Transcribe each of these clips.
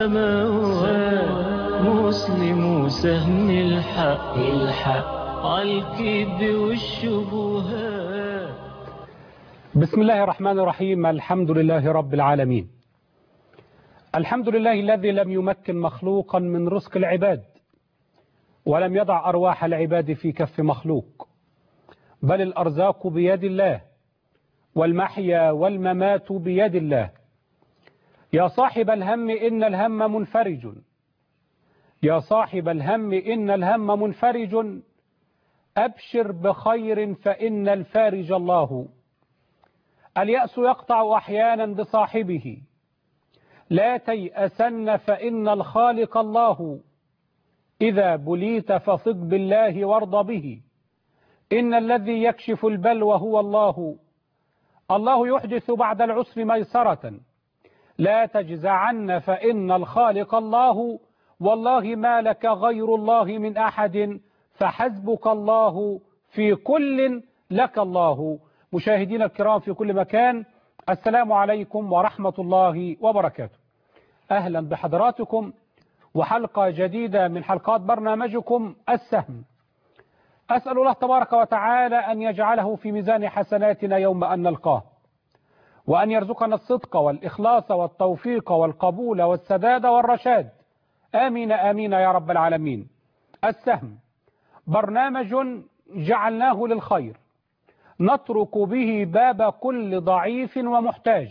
مسلم سهم الحق الحق عالكذب والشبهات بسم الله الرحمن الرحيم الحمد لله رب العالمين الحمد لله الذي لم يمكن مخلوقا من رزق العباد ولم يضع أرواح العباد في كف مخلوق بل الأرزاق بيد الله والمحيا والممات بيد الله يا صاحب الهم إن الهم منفرج يا صاحب الهم إن الهم منفرج أبشر بخير فإن الفارج الله اليأس يقطع أحيانا بصاحبه لا تيأسن فإن الخالق الله إذا بليت فثق بالله وارض به إن الذي يكشف البلوى هو الله الله يحدث بعد العسر ميسرة لا تجزعن فإن الخالق الله والله ما لك غير الله من أحد فحسبك الله في كل لك الله مشاهدينا الكرام في كل مكان السلام عليكم ورحمة الله وبركاته أهلا بحضراتكم وحلقة جديدة من حلقات برنامجكم السهم أسأل الله تبارك وتعالى أن يجعله في ميزان حسناتنا يوم أن نلقاه وأن يرزقنا الصدق والإخلاص والتوفيق والقبول والسداد والرشاد آمين آمين يا رب العالمين السهم برنامج جعلناه للخير نترك به باب كل ضعيف ومحتاج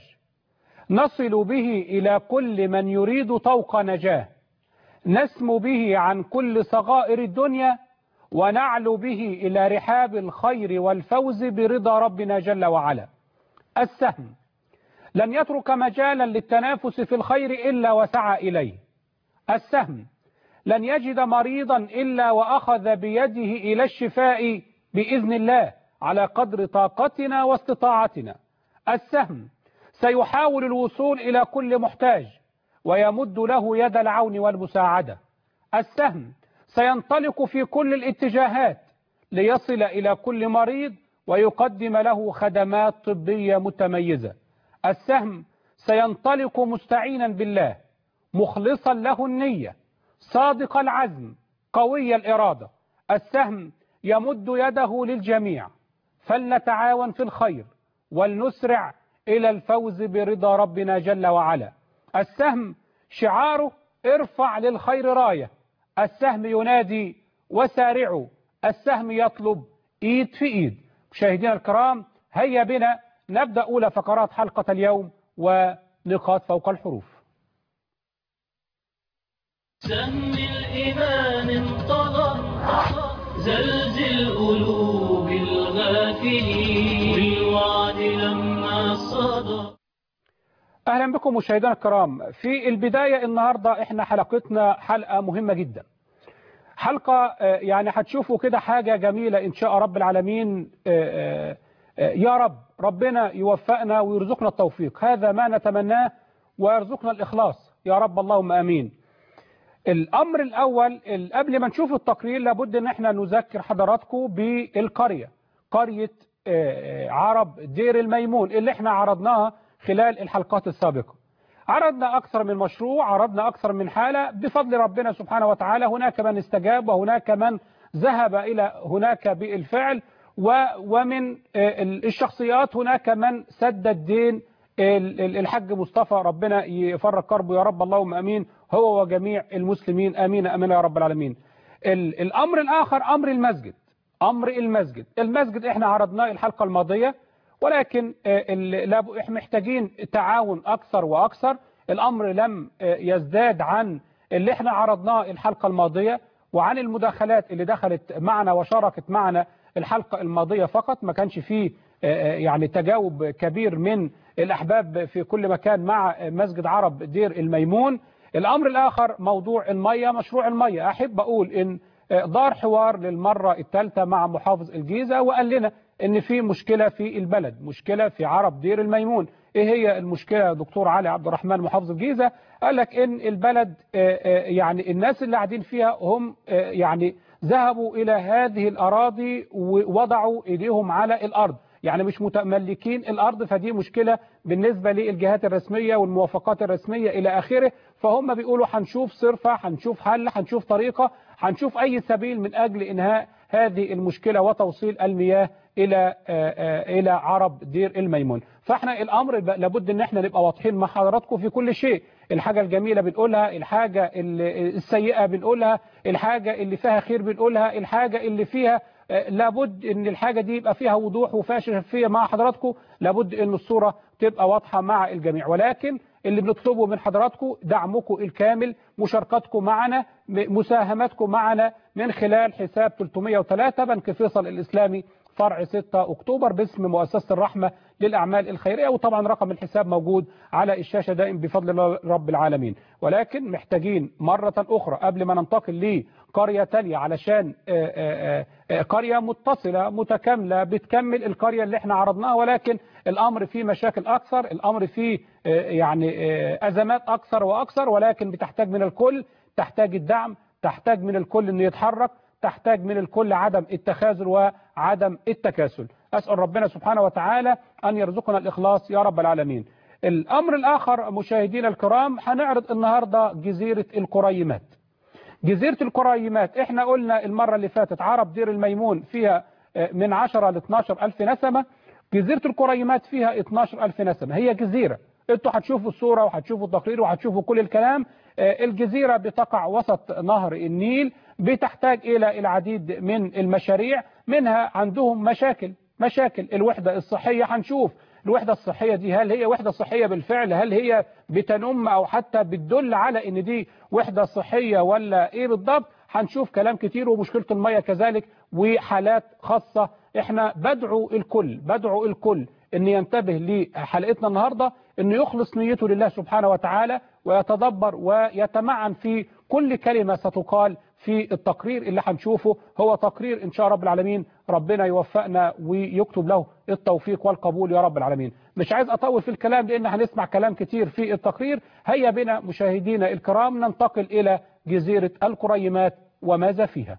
نصل به إلى كل من يريد طوق نجاه نسمو به عن كل صغائر الدنيا ونعلو به إلى رحاب الخير والفوز برضا ربنا جل وعلا السهم لن يترك مجالا للتنافس في الخير إلا وسعى إليه السهم لن يجد مريضا إلا وأخذ بيده إلى الشفاء بإذن الله على قدر طاقتنا واستطاعتنا السهم سيحاول الوصول إلى كل محتاج ويمد له يد العون والمساعدة السهم سينطلق في كل الاتجاهات ليصل إلى كل مريض ويقدم له خدمات طبية متميزة السهم سينطلق مستعينا بالله مخلصا له النية صادق العزم قوي الإرادة السهم يمد يده للجميع فلنتعاون في الخير ولنسرع إلى الفوز برضا ربنا جل وعلا السهم شعاره ارفع للخير راية السهم ينادي وسارعوا السهم يطلب ايد في ايد مشاهدينا الكرام هيا بنا نبدأ أولى فقرات حلقة اليوم ونقاط فوق الحروف سهم الإيمان انطلق زلزل قلوب الغافلين بالوعد لما صدى أهلا بكم مشاهدينا الكرام في البداية النهاردة احنا حلقتنا حلقة مهمة جدا حلقة يعني هتشوفوا كده حاجة جميلة إن شاء رب العالمين يا رب ربنا يوفقنا ويرزقنا التوفيق هذا ما نتمناه ويرزقنا الإخلاص يا رب اللهم أمين الأمر الأول قبل ما نشوف التقرير لابد أن احنا نذكر حضراتكم بالقرية قرية عرب دير الميمون اللي احنا عرضناها خلال الحلقات السابقة عرضنا أكثر من مشروع عرضنا أكثر من حالة بفضل ربنا سبحانه وتعالى هناك من استجاب وهناك من ذهب إلى هناك بالفعل ومن الشخصيات هناك من سد الدين الحج مصطفى ربنا يفرج كربه يا رب اللهم أمين هو وجميع المسلمين أمين أمين يا رب العالمين الأمر الآخر أمر المسجد أمر المسجد المسجد احنا عرضناه الحلقة الماضية ولكن احنا محتاجين تعاون أكثر وأكثر الأمر لم يزداد عن اللي احنا عرضناه الحلقة الماضية وعن المداخلات اللي دخلت معنا وشاركت معنا الحلقة الماضية فقط ما كانش فيه يعني تجاوب كبير من الأحباب في كل مكان مع مسجد عرب دير الميمون الأمر الآخر موضوع المية مشروع المية أحب أقول إن دار حوار للمرة الثالثة مع محافظ الجيزة وقال لنا ان في مشكلة في البلد مشكلة في عرب دير الميمون ايه هي المشكلة يا دكتور علي عبد الرحمن محافظ الجيزة قال لك ان البلد يعني الناس اللي قاعدين فيها هم يعني ذهبوا الى هذه الاراضي ووضعوا ايديهم على الارض يعني مش متملكين الارض فدي مشكله بالنسبه للجهات الرسميه والموافقات الرسميه الى اخره فهم بيقولوا هنشوف صرفه هنشوف حل هنشوف طريقه هنشوف اي سبيل من اجل انهاء هذه المشكله وتوصيل المياه الى الى عرب دير الميمون فاحنا الامر لابد ان احنا نبقى واضحين مع حضراتكم في كل شيء الحاجه الجميله بنقولها الحاجه السيئه بنقولها الحاجه اللي فيها خير بنقولها الحاجه اللي فيها لابد ان الحاجه دي يبقى فيها وضوح وفيها شفافيه مع حضراتكم لابد ان الصوره تبقى واضحه مع الجميع ولكن اللي بنطلبه من حضراتكم دعمكم الكامل مشاركتكم معنا مساهمتكم معنا من خلال حساب 303 بنك فيصل الإسلامي فرع 6 أكتوبر باسم مؤسسة الرحمة للأعمال الخيرية وطبعا رقم الحساب موجود على الشاشة دائم بفضل الله رب العالمين ولكن محتاجين مرة أخرى قبل ما ننتقل لقرية تانية علشان قرية متصلة متكاملة بتكمل القرية اللي احنا عرضناها ولكن الأمر فيه مشاكل أكثر الأمر فيه يعني أزمات أكثر وأكثر ولكن بتحتاج من الكل تحتاج الدعم تحتاج من الكل أن يتحرك تحتاج من الكل عدم التخاذل وعدم التكاسل أسأل ربنا سبحانه وتعالى أن يرزقنا الإخلاص يا رب العالمين الأمر الآخر مشاهدينا الكرام هنعرض النهاردة جزيرة القريمات جزيرة القريمات احنا قلنا المرة اللي فاتت عرب دير الميمون فيها من 10 ل 12 ألف نسمة جزيرة القريمات فيها 12 ألف نسمة هي جزيرة انتوا هتشوفوا الصورة وهتشوفوا التقرير وهتشوفوا كل الكلام الجزيرة بتقع وسط نهر النيل بتحتاج إلى العديد من المشاريع منها عندهم مشاكل مشاكل الوحدة الصحية هنشوف الوحدة الصحية دي هل هي وحدة صحية بالفعل هل هي بتنم أو حتى بتدل على ان دي وحدة صحية ولا ايه بالضبط هنشوف كلام كتير ومشكلة المية كذلك وحالات خاصة احنا بدعو الكل بدعو الكل ان ينتبه لحلقتنا النهاردة انه يخلص نيته لله سبحانه وتعالى ويتدبر ويتمعن في كل كلمة ستقال في التقرير اللي هنشوفه هو تقرير إن شاء رب العالمين ربنا يوفقنا ويكتب له التوفيق والقبول يا رب العالمين مش عايز أطول في الكلام لأن هنسمع كلام كتير في التقرير هيا بنا مشاهدينا الكرام ننتقل إلى جزيرة القريمات وماذا فيها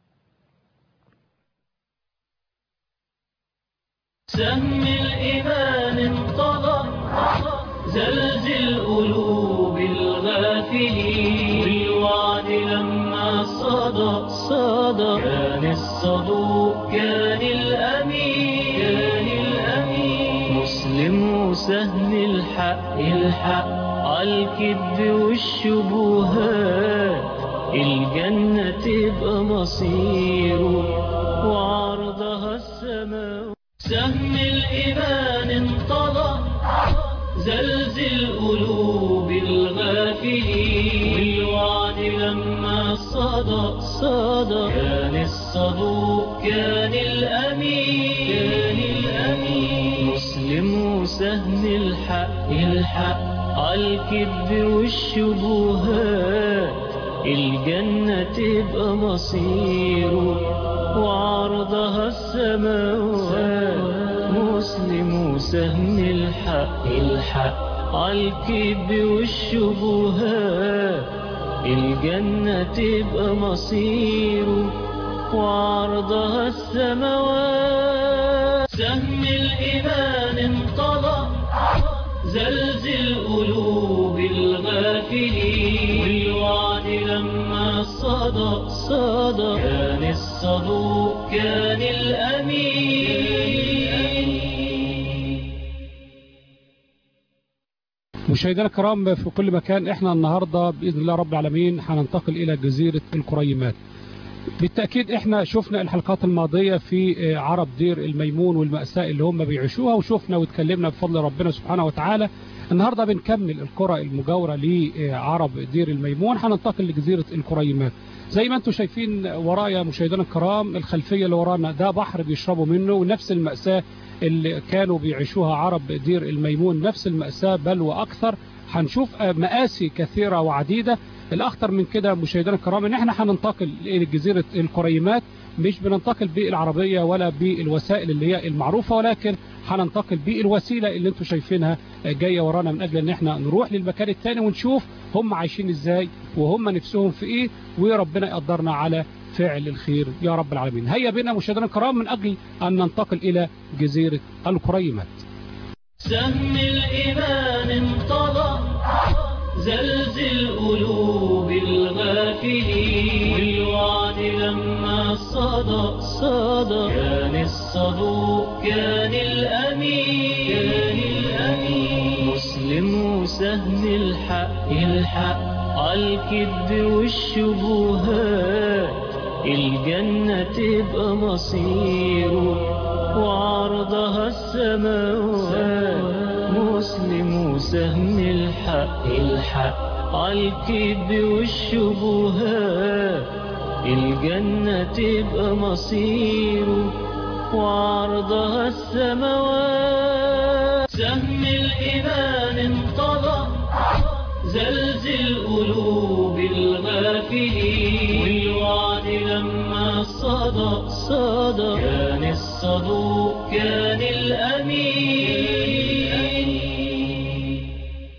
سهم الإيمان انطلق زلزل قلوب الغافلين بالوعد لما صدى صدى كان الصدوق كان الأمين كان الأمين مسلم وسهم الحق الحق عالكذب والشبهات الجنة تبقى مصيره وعرضها السماء سهم الإيمان انطلق زلزل قلوب الغافلين بالوعد لما صدى صدى كان الصدوق كان الأمين كان الأمين مسلم وسهم الحق الحق عالكذب والشبهات الجنة تبقى مصيره وعرضها السماوات مسلم وسهم الحق الحق عالكذب والشبهات الجنة تبقى مصيره وعرضها السماوات سهم الإيمان انطلق زلزل قلوب الغافلين بالوعد لما صدى صدى كان الصدوق كان الأمين مشاهدينا الكرام في كل مكان احنا النهاردة بإذن الله رب العالمين هننتقل إلى جزيرة القريمات بالتأكيد احنا شفنا الحلقات الماضية في عرب دير الميمون والمأساة اللي هم بيعيشوها وشفنا واتكلمنا بفضل ربنا سبحانه وتعالى النهاردة بنكمل القرى المجاورة لعرب دير الميمون هننتقل لجزيرة القريمات زي ما انتم شايفين ورايا مشاهدينا الكرام الخلفية اللي ورانا ده بحر بيشربوا منه ونفس المأساة اللي كانوا بيعيشوها عرب دير الميمون نفس المأساة بل وأكثر هنشوف مآسي كثيرة وعديدة الأخطر من كده مشاهدينا الكرام ان احنا هننتقل إلى جزيرة القريمات مش بننتقل بالعربية ولا بالوسائل اللي هي المعروفة ولكن هننتقل بالوسيلة اللي انتم شايفينها جاية ورانا من أجل ان احنا نروح للمكان الثاني ونشوف هم عايشين ازاي وهم نفسهم في ايه وربنا يقدرنا على فعل الخير يا رب العالمين هيا بنا مشاهدينا الكرام من أجل أن ننتقل إلى جزيرة الكريمات سهم الإيمان انطلق زلزل قلوب الغافلين والوعد لما صدى صدى كان الصدوق كان الأمين كان الأمين مسلم وسهم الحق الحق عالكذب والشبهات الجنة تبقى مصيره وعرضها السماوات مسلم وسهم الحق الحق عالكذب والشبهات الجنة تبقى مصيره وعرضها السماوات سهم الإيمان انطلق زلزل قلوب الغافلين والوعد لما صدى صدى كان الصدوق كان الأمين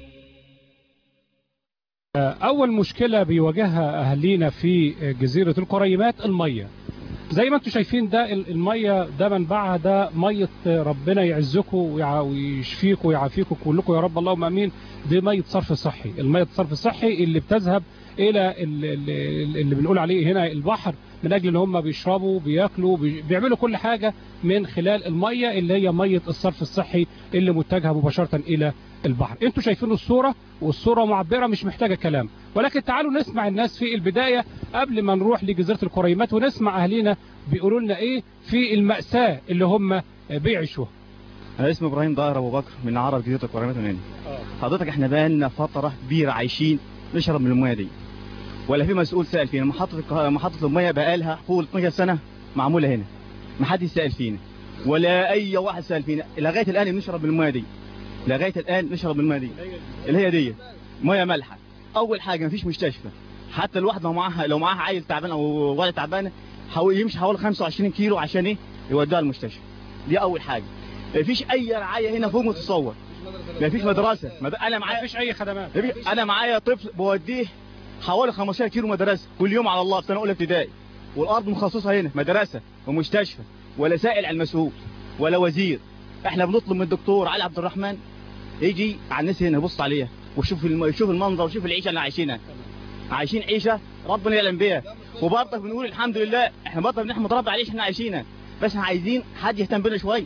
أول مشكلة بيواجهها أهالينا في جزيرة الكريمات المية زي ما انتم شايفين ده المية ده منبعها ده مية ربنا يعزكم ويع- ويشفيكم ويعافيكم كلكم يا رب اللهم امين دي مية صرف صحي المية الصرف الصحي اللي بتذهب الى ال- ال- اللي بنقول عليه هنا البحر من اجل ان هم بيشربوا بياكلوا بي- بيعملوا كل حاجة من خلال المية اللي هي مية الصرف الصحي اللي متجهة مباشرة الى البحر انتوا شايفين الصورة والصورة معبرة مش محتاجة كلام ولكن تعالوا نسمع الناس في البداية قبل ما نروح لجزيرة الكريمات ونسمع اهالينا بيقولوا لنا ايه في المأساة اللي هم بيعيشوها انا اسمي ابراهيم ضاهر ابو بكر من عرب جزيره الكرامات من هنا حضرتك احنا بقالنا فتره كبيره عايشين نشرب من الميه دي ولا في مسؤول سال فينا محطه الك- محطه الميه بقالها فوق ال 12 سنه معموله هنا ما حدش سال فينا ولا اي واحد سال فينا لغايه الان بنشرب من الميه دي لغايه الان نشرب من الميه دي اللي هي دي ميه مالحه اول حاجه مفيش مستشفى حتى الواحد لو معاها لو معاها عيل تعبان او ولد تعبان حاول يمشي حوالي 25 كيلو عشان ايه يوديها المستشفى دي اول حاجه مفيش اي رعايه هنا فوق متصور مفيش مدرسه مد... انا معايا مفيش اي خدمات مفيش- انا معايا طفل بوديه حوالي 15 كيلو مدرسه كل يوم على الله في سنه اولى ابتدائي والارض مخصصه هنا مدرسه ومستشفى ولا سائل على المسؤول ولا وزير احنا بنطلب من الدكتور علي عبد الرحمن يجي على الناس هنا يبص عليها ويشوف الم... يشوف المنظر ويشوف العيشه اللي عايشينها عايشين عيشه ربنا يعلم بيها وبرضه بنقول الحمد لله احنا برضه بنحمد ربنا على العيشه اللي احنا عايشينها بس احنا عايزين حد يهتم بينا شويه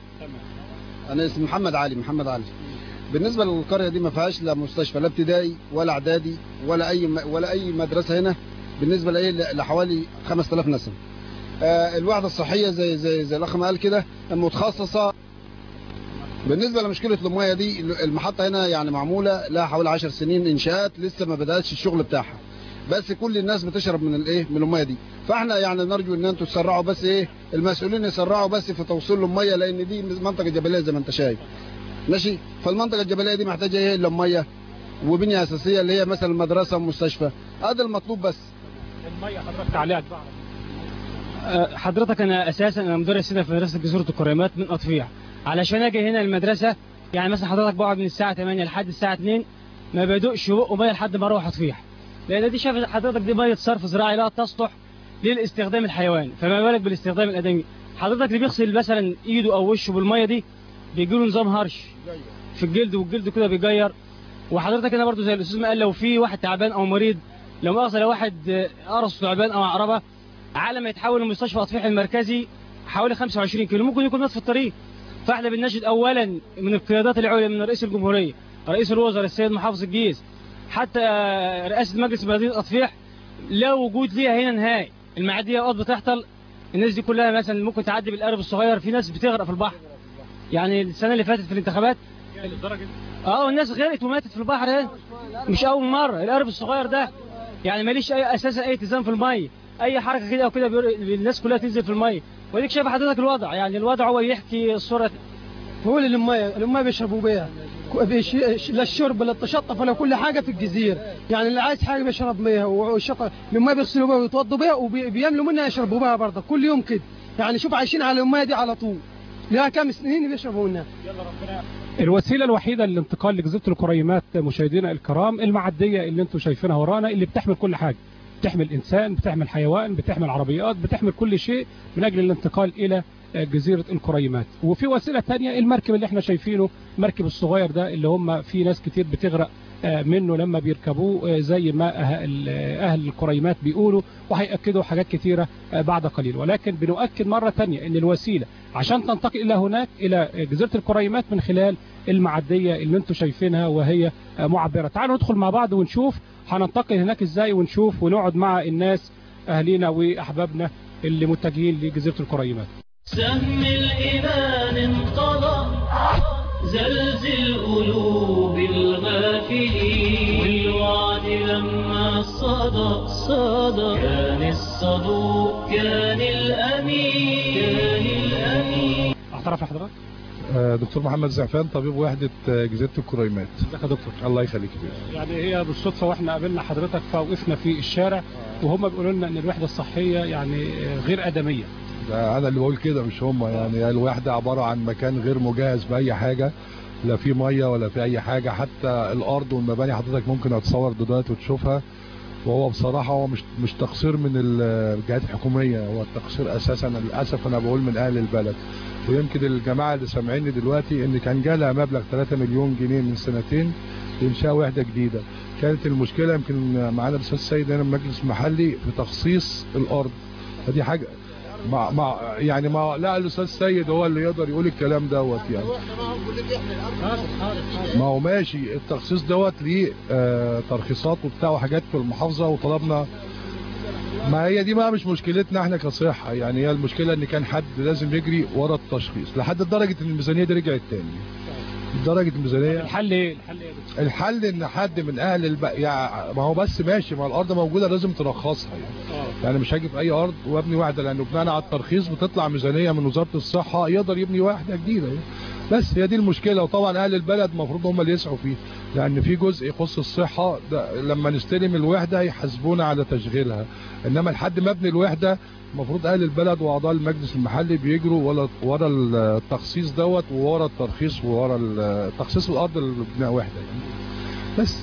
انا اسمي محمد علي محمد علي بالنسبه للقريه دي ما فيهاش لا مستشفى لا ابتدائي ولا اعدادي ولا اي ولا اي مدرسه هنا بالنسبه لايه لحوالي 5000 نسمه آه الوحده الصحيه زي زي زي الاخ ما قال كده متخصصه بالنسبه لمشكله الميه دي المحطه هنا يعني معموله لها حوالي 10 سنين انشاءات لسه ما بداتش الشغل بتاعها بس كل الناس بتشرب من الايه من الميه دي فاحنا يعني نرجو ان انتم تسرعوا بس ايه المسؤولين يسرعوا بس في توصيل الميه لان دي منطقه جبليه زي ما انت شايف ماشي فالمنطقه الجبليه دي محتاجه ايه الا ميه وبنيه اساسيه اللي هي مثلا مدرسه ومستشفى هذا المطلوب بس المية حضرتك تعليقك بقى أه، حضرتك انا اساسا انا مدرس هنا في مدرسه جزيره الكريمات من اطفيع علشان اجي هنا المدرسه يعني مثلا حضرتك بقعد من الساعه 8 لحد الساعه 2 ما بدوقش بق ميه لحد ما اروح اطفيح لان دي شايف حضرتك دي ميه صرف زراعي لا تصلح للاستخدام الحيواني فما بالك بالاستخدام الادمي حضرتك اللي بيغسل مثلا ايده او وشه بالميه دي بيجي له نظام هرش في الجلد والجلد كده بيجير وحضرتك هنا برضو زي الاستاذ ما قال لو في واحد تعبان او مريض لو مؤاخذه لو واحد آه، قرص تعبان او عقربه على ما يتحول لمستشفى اطفيح المركزي حوالي 25 كيلو ممكن يكون مات في الطريق فاحنا بنناشد اولا من القيادات العليا من رئيس الجمهوريه رئيس الوزراء السيد محافظ الجيش حتى آه، رئاسه مجلس مدينه اطفيح لا وجود ليها هنا نهائي المعديه اوقات بتحصل الناس دي كلها مثلا ممكن تعدي بالقارب الصغير في ناس بتغرق في البحر يعني السنه اللي فاتت في الانتخابات اه الناس غرقت وماتت في البحر اهي مش اول مره القارب الصغير ده يعني ماليش اي اساسا اي التزام في الميه اي حركه كده او كده بيقول- الناس كلها تنزل في الميه وديك شايف حضرتك الوضع يعني الوضع هو يحكي الصوره هو اللي المية المية بيشربوا بيها كو- بيش- لا الشرب لا التشطف ولا كل حاجة في الجزيرة يعني اللي عايز حاجة بيشرب مياه والشط المية بيغسلوا بيها ويتوضوا بيها وبيملوا منها يشربوا بيها برضه كل يوم كده يعني شوف عايشين على المية دي على طول لها كام سنين بيشربوا منها الوسيله الوحيده للانتقال لجزيره الكريمات مشاهدينا الكرام المعديه اللي انتم شايفينها ورانا اللي بتحمل كل حاجه بتحمل انسان بتحمل حيوان بتحمل عربيات بتحمل كل شيء من اجل الانتقال الى آه، جزيره الكريمات وفي وسيله تانية المركب اللي احنا شايفينه المركب الصغير ده اللي هم في ناس كتير بتغرق آه، منه لما بيركبوه آه، زي ما أه- اهل الكريمات بيقولوا وهيأكدوا حاجات كتيره آه، بعد قليل ولكن بنؤكد مره تانية ان الوسيله عشان تنتقل الى هناك الى جزيره الكريمات من خلال المعديه اللي انتم شايفينها وهي آه، معبره تعالوا ندخل مع بعض ونشوف هننتقل هناك ازاي ونشوف ونقعد مع الناس اهالينا واحبابنا اللي متجهين لجزيره الكريمات سهم الإيمان انقضى زلزل قلوب الغافلين والوعد لما صدى صدى كان الصدوق كان الأمين كان الأمين اعترف لحضرتك آه، دكتور محمد زعفان طبيب وحدة آه، جزيرة الكريمات ازيك يا دكتور الله يخليك يا باشا. يعني هي بالصدفه واحنا قابلنا حضرتك فوقفنا في الشارع وهم بيقولوا لنا ان الوحده الصحيه يعني غير ادميه ده انا اللي بقول كده مش هم يعني الوحدة عبارة عن مكان غير مجهز بأي حاجة لا في مية ولا في أي حاجة حتى الأرض والمباني حضرتك ممكن هتصور دلوقتي وتشوفها وهو بصراحة هو مش مش تقصير من الجهات الحكومية هو التقصير أساسا للأسف أنا بقول من أهل البلد ويمكن الجماعة اللي سامعيني دلوقتي إن كان جالها مبلغ 3 مليون جنيه من سنتين لإنشاء وحدة جديدة كانت المشكلة يمكن معانا الأستاذ سيد هنا من مجلس محلي في تخصيص الأرض فدي حاجة مع مع يعني ما لا الاستاذ سيد هو اللي يقدر يقول الكلام دوت يعني ما هو ماشي التخصيص دوت ليه آه ترخيصات وبتاع وحاجات في المحافظه وطلبنا ما هي دي بقى مش مشكلتنا احنا كصحه يعني هي المشكله ان كان حد لازم يجري ورا التشخيص لحد درجه ان الميزانيه دي رجعت تاني درجه الميزانيه الحل ايه الحل ايه يا دكتور؟ الحل ان حد من اهل الب... يعني ما هو بس ماشي ما الارض موجوده لازم ترخصها يعني يعني مش هاجي في اي ارض وابني واحده لانه بناء على الترخيص بتطلع ميزانيه من وزاره الصحه يقدر يبني واحده جديده يعني. بس هي دي المشكله وطبعا اهل البلد المفروض هم اللي يسعوا فيه لان في جزء يخص الصحه ده لما نستلم الوحده هيحاسبونا على تشغيلها انما لحد ما ابني الوحده المفروض اهل البلد واعضاء المجلس المحلي بيجروا ورا ورا التخصيص دوت وورا الترخيص وورا ال- تخصيص الارض لبناء وحده يعني. بس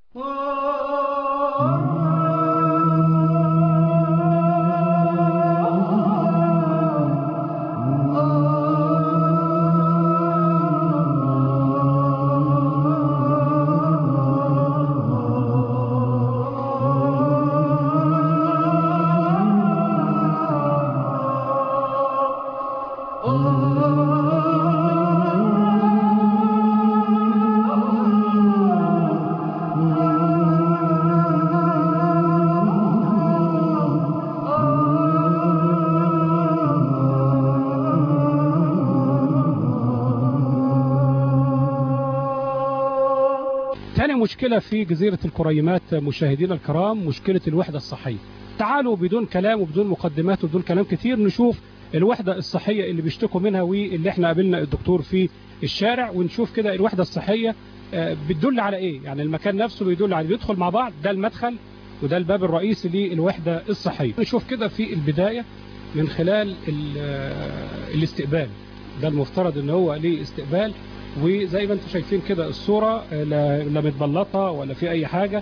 تاني مشكلة في جزيرة الكريمات مشاهدينا الكرام مشكلة الوحدة الصحية تعالوا بدون كلام وبدون مقدمات وبدون كلام كتير نشوف الوحدة الصحية اللي بيشتكوا منها واللي احنا قابلنا الدكتور في الشارع ونشوف كده الوحدة الصحية آه، بتدل على ايه يعني المكان نفسه بيدل على بيدخل مع بعض ده المدخل وده الباب الرئيسي للوحدة الصحية نشوف كده في البداية من خلال ال- آه، الاستقبال ده المفترض ان هو ليه استقبال وزي ما انتم شايفين كده الصورة آه، لا لا متبلطة ولا في اي حاجة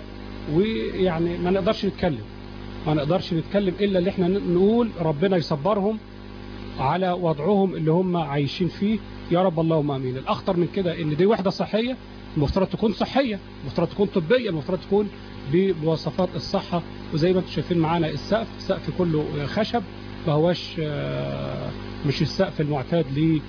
ويعني ما نقدرش نتكلم ما نقدرش نتكلم الا اللي احنا نقول ربنا يصبرهم على وضعهم اللي هم عايشين فيه يا رب اللهم امين الاخطر من كده ان دي وحده صحيه المفترض تكون صحيه المفترض تكون طبيه المفترض تكون بمواصفات الصحه وزي ما انتم شايفين معانا السقف السقف كله خشب ما هواش آه، مش السقف المعتاد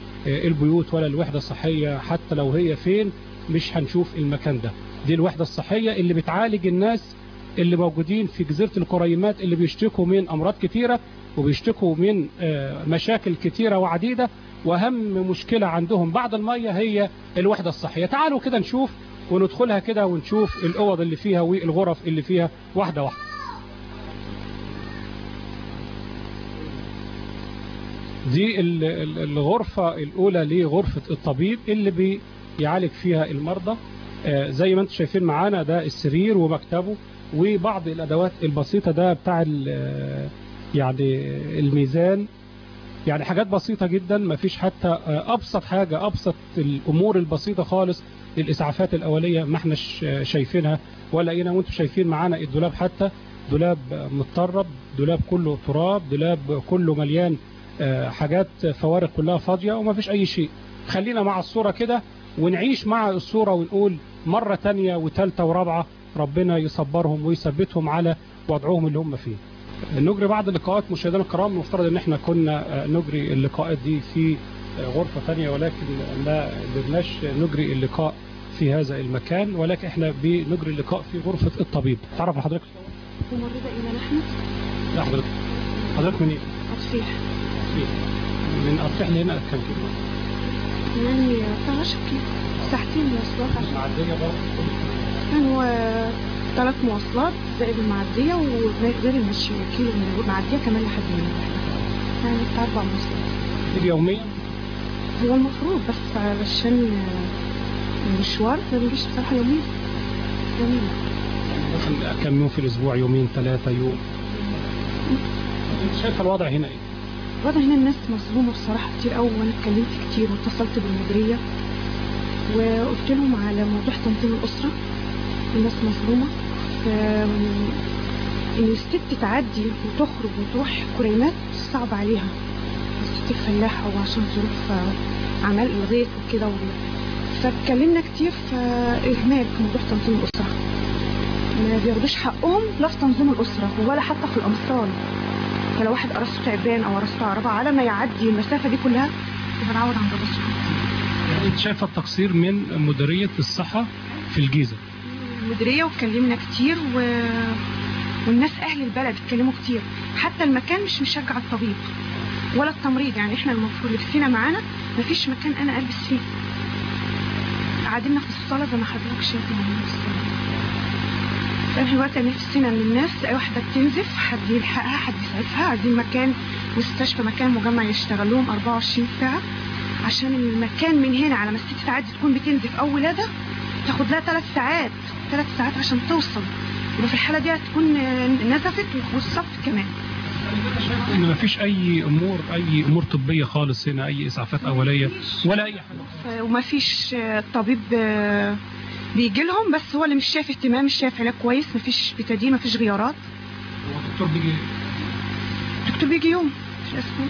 للبيوت ولا الوحده الصحيه حتى لو هي فين مش هنشوف المكان ده دي الوحده الصحيه اللي بتعالج الناس اللي موجودين في جزيره الكريمات اللي بيشتكوا من امراض كتيره وبيشتكوا من آه، مشاكل كتيره وعديده واهم مشكله عندهم بعد الميه هي الوحده الصحيه تعالوا كده نشوف وندخلها كده ونشوف الاوض اللي فيها والغرف اللي فيها واحده واحده دي ال- ال- الغرفة الأولى لغرفة الطبيب اللي بيعالج فيها المرضى آه، زي ما انتم شايفين معانا ده السرير ومكتبه وبعض الأدوات البسيطة ده بتاع ال- آه، يعني الميزان يعني حاجات بسيطة جدا ما فيش حتى آه، أبسط حاجة أبسط الأمور البسيطة خالص الإسعافات الأولية ما احناش آه، شايفينها ولا هنا وانتم شايفين معانا الدولاب حتى دولاب متطرب دولاب كله تراب دولاب كله مليان آه، حاجات فوارق كلها فاضية وما فيش أي شيء خلينا مع الصورة كده ونعيش مع الصورة ونقول مرة تانية وتالتة ورابعة ربنا يصبرهم ويثبتهم على وضعهم اللي هم فيه نجري بعض اللقاءات مشاهدينا الكرام المفترض ان احنا كنا آه، نجري اللقاءات دي في آه، غرفة تانية ولكن ما قدرناش نجري اللقاء في هذا المكان ولكن احنا بنجري اللقاء في غرفة الطبيب تعرف لحضرتك ممرضة إيمان أحمد لا حضرتك حضرتك منين؟ أطفيح من أطفح لهنا كم كيلو؟ يعني 12 كيلو ساعتين مواصلات عشان معدية برضه يعني هو ثلاث مواصلات زائد المعدية وغير المشي كيلو من المعدية كمان لحد هنا يعني بتاع أربع مواصلات تيجي يوميا هو المفروض بس علشان المشوار ما بنجيش بصراحة يومين يومين مثلا كم يوم في الأسبوع يومين ثلاثة يوم انت شايف الوضع هنا ايه؟ الوضع هنا الناس مظلومة بصراحة كتير أوي وأنا اتكلمت كتير واتصلت بالمديرية وقلت لهم على موضوع تنظيم الأسرة الناس مظلومة ف إن الست تعدي وتخرج وتروح كريمات صعب عليها الست الفلاحة وعشان ظروف آه، أعمال الغيث وكده و... فاتكلمنا كتير في إهمال في موضوع تنظيم الأسرة ما بياخدوش حقهم لا في تنظيم الأسرة ولا حتى في الأمصار فلو واحد قرصته تعبان او قرصته عربة على ما يعدي المسافة دي كلها بنعوض عند الله سبحانه وتعالى. يعني انت شايفة التقصير من مديرية الصحة في الجيزة المديرية واتكلمنا كتير و... والناس اهل البلد اتكلموا كتير حتى المكان مش مشجع الطبيب ولا التمريض يعني احنا المفروض لبسنا معانا مفيش مكان انا البس فيه قعدنا في الصالة زي ما حضرتك شايف يعني في الصالة احنا دلوقتي نفسنا ان الناس اي واحدة بتنزف حد يلحقها حد يسعفها عايزين مكان مستشفى مكان مجمع يشتغل لهم 24 ساعة عشان المكان من هنا على ما الست تعدي تكون بتنزف او ولادة تاخد لها ثلاث ساعات ثلاث ساعات عشان توصل يبقى في الحالة دي هتكون نزفت والصف كمان ان مفيش اي امور اي امور طبية خالص هنا اي اسعافات اولية ولا اي حاجة وما فيش طبيب آه، بيجي لهم بس هو اللي مش شايف اهتمام مش شايف علاج كويس ما فيش بتدين ما فيش غيارات هو الدكتور بيجي الدكتور بيجي يوم في الاسبوع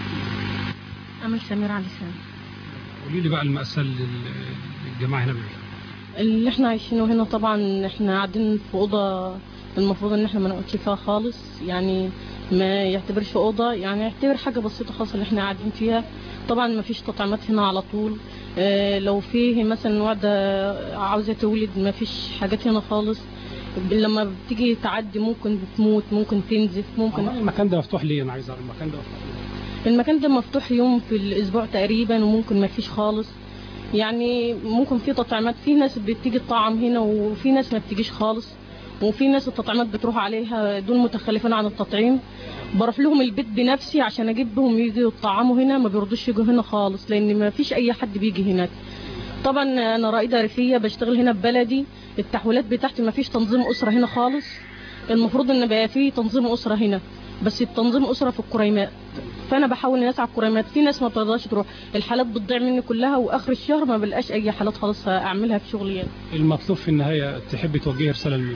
أمل سمير علي سامي قولي لي بقى المأساة اللي الجماعة هنا بيعملوها اللي احنا عايشينه هنا طبعا احنا قاعدين في أوضة المفروض ان احنا ما نقعدش فيها خالص يعني ما يعتبرش أوضة يعني يعتبر حاجة بسيطة خالص اللي احنا قاعدين فيها طبعا ما فيش تطعيمات هنا على طول اه لو فيه مثلا واحدة عاوزة تولد ما فيش حاجات هنا خالص لما بتيجي تعدي ممكن بتموت ممكن تنزف ممكن والله المكان ده مفتوح ليه انا عايز اعرف المكان ده مفتوح ليه المكان ده مفتوح يوم في الاسبوع تقريبا وممكن ما فيش خالص يعني ممكن في تطعيمات في ناس بتيجي تطعم هنا وفي ناس ما بتجيش خالص وفي ناس التطعيمات بتروح عليها دول متخلفين عن التطعيم بروح لهم البيت بنفسي عشان اجيبهم يجوا يطعموا هنا ما بيرضوش يجوا هنا خالص لان ما فيش اي حد بيجي هناك طبعا انا رائده ريفيه بشتغل هنا في بلدي التحويلات بتاعتي ما فيش تنظيم اسره هنا خالص المفروض ان بقى في تنظيم اسره هنا بس التنظيم اسره في الكريمات فانا بحاول ان اسعى الكريمات في ناس ما بترضاش تروح الحالات بتضيع مني كلها واخر الشهر ما بلقاش اي حالات خالص اعملها في شغلي يعني. المطلوب في النهاية تحبي توجهي رسالة لمين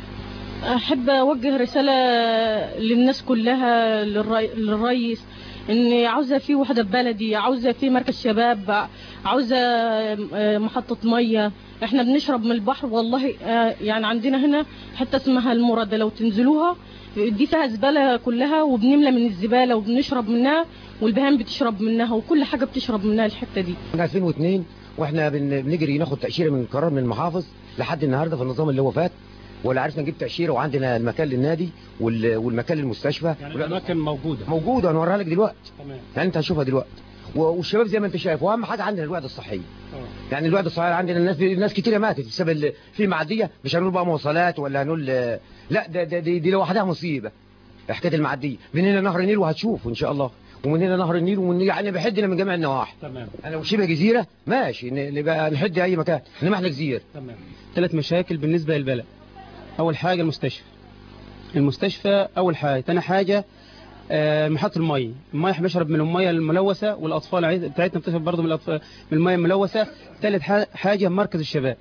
احب اوجه رساله للناس كلها للري... للرئيس ان عاوزه في وحده في بلدي عاوزه في مركز شباب عاوزه آه، محطه ميه احنا بنشرب من البحر والله آه، يعني عندنا هنا حته اسمها المرده لو تنزلوها دي فيها زباله كلها وبنملى من الزباله وبنشرب منها والبهام بتشرب منها وكل حاجه بتشرب منها الحته دي من 2002 واحنا بن- بنجري ناخد تأشيرة من قرار من المحافظ لحد النهارده في النظام اللي هو فات ولا عرفنا نجيب تأشيرة وعندنا المكان للنادي وال- والمكان للمستشفى يعني ولا- الأماكن موجودة موجودة هنوريها لك دلوقتي تمام يعني انت هتشوفها دلوقتي و- والشباب زي ما انت شايف واهم حاجة عندنا الوعد الصحية آه. يعني الوعد الصحية عندنا الناس الناس كتيرة ماتت بسبب ال- في معدية مش هنقول بقى مواصلات ولا هنقول لا ده, ده دي, دي لوحدها مصيبة حكاية المعدية من هنا نهر النيل وهتشوف ان شاء الله ومن هنا نهر النيل ومن يعني بحدنا من جميع النواحي تمام انا لو شبه جزيرة ماشي ن- نبقى نحد اي مكان انما احنا جزيرة تمام ثلاث مشاكل بالنسبة للبلد أول حاجة المستشفى المستشفى أول حاجة تاني حاجة آه، محطة المية المية احنا بنشرب من المية الملوثة والأطفال عايز- بتاعتنا بتشرب برضه من الأطفال من المية الملوثة ثالث ح- حاجة مركز الشباب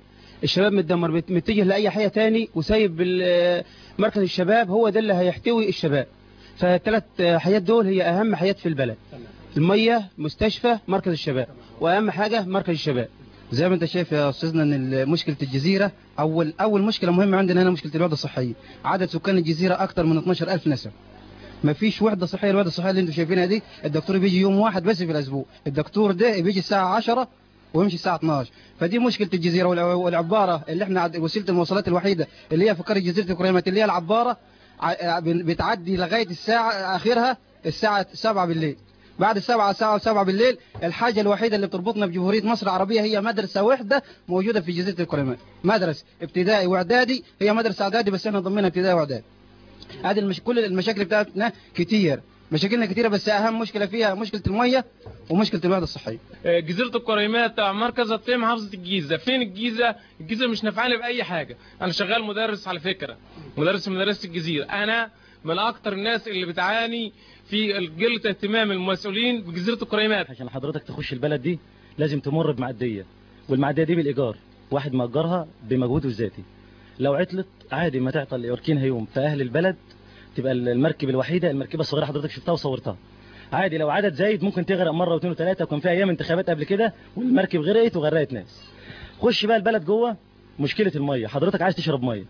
الشباب متدمر مت- متجه لاي حاجه تاني وسايب ال- مركز الشباب هو ده اللي هيحتوي الشباب فالثلاث حاجات دول هي اهم حاجات في البلد الميه مستشفى مركز الشباب واهم حاجه مركز الشباب زي ما انت شايف يا استاذنا ان مشكله الجزيره اول اول مشكله مهمه عندنا هنا مشكله الوحده الصحيه عدد سكان الجزيره اكثر من 12000 نسمه ما فيش وحده صحيه الوحده الصحيه اللي انتم شايفينها دي الدكتور بيجي يوم واحد بس في الاسبوع الدكتور ده بيجي الساعه 10 ويمشي الساعه 12 فدي مشكله الجزيره والع- والعباره اللي احنا عد- وسيله المواصلات الوحيده اللي هي في قريه جزيره الكريمات اللي هي العباره ع- بن- بتعدي لغايه الساعه اخرها الساعه 7 بالليل بعد السبعة الساعة 7 بالليل الحاجة الوحيدة اللي بتربطنا بجمهورية مصر العربية هي مدرسة واحدة موجودة في جزيرة الكريمات مدرسة ابتدائي واعدادي هي مدرسة اعدادي بس احنا ضمنها ابتدائي واعدادي هذه المش... كل المشاكل بتاعتنا كتير مشاكلنا كتيرة بس أهم مشكلة فيها مشكلة المية ومشكلة الوحدة الصحية جزيرة الكريمات مركزها في محافظة الجيزة فين الجيزة الجيزة مش نافعاني بأي حاجة أنا شغال مدرس على فكرة مدرس في مدرسة الجزيرة أنا من أكتر الناس اللي بتعاني في قلة اهتمام المسؤولين بجزيرة الكريمات عشان حضرتك تخش البلد دي لازم تمر بمعدية والمعدية دي بالإيجار واحد مأجرها بمجهوده الذاتي لو عطلت عادي ما تعطل يركنها يوم فأهل البلد تبقى المركب الوحيدة المركبة الصغيرة حضرتك شفتها وصورتها عادي لو عدد زايد ممكن تغرق مرة واثنين وثلاثة وكان في أيام انتخابات قبل كده والمركب غرقت وغرقت ناس خش بقى البلد جوه مشكلة المية حضرتك عايز تشرب مية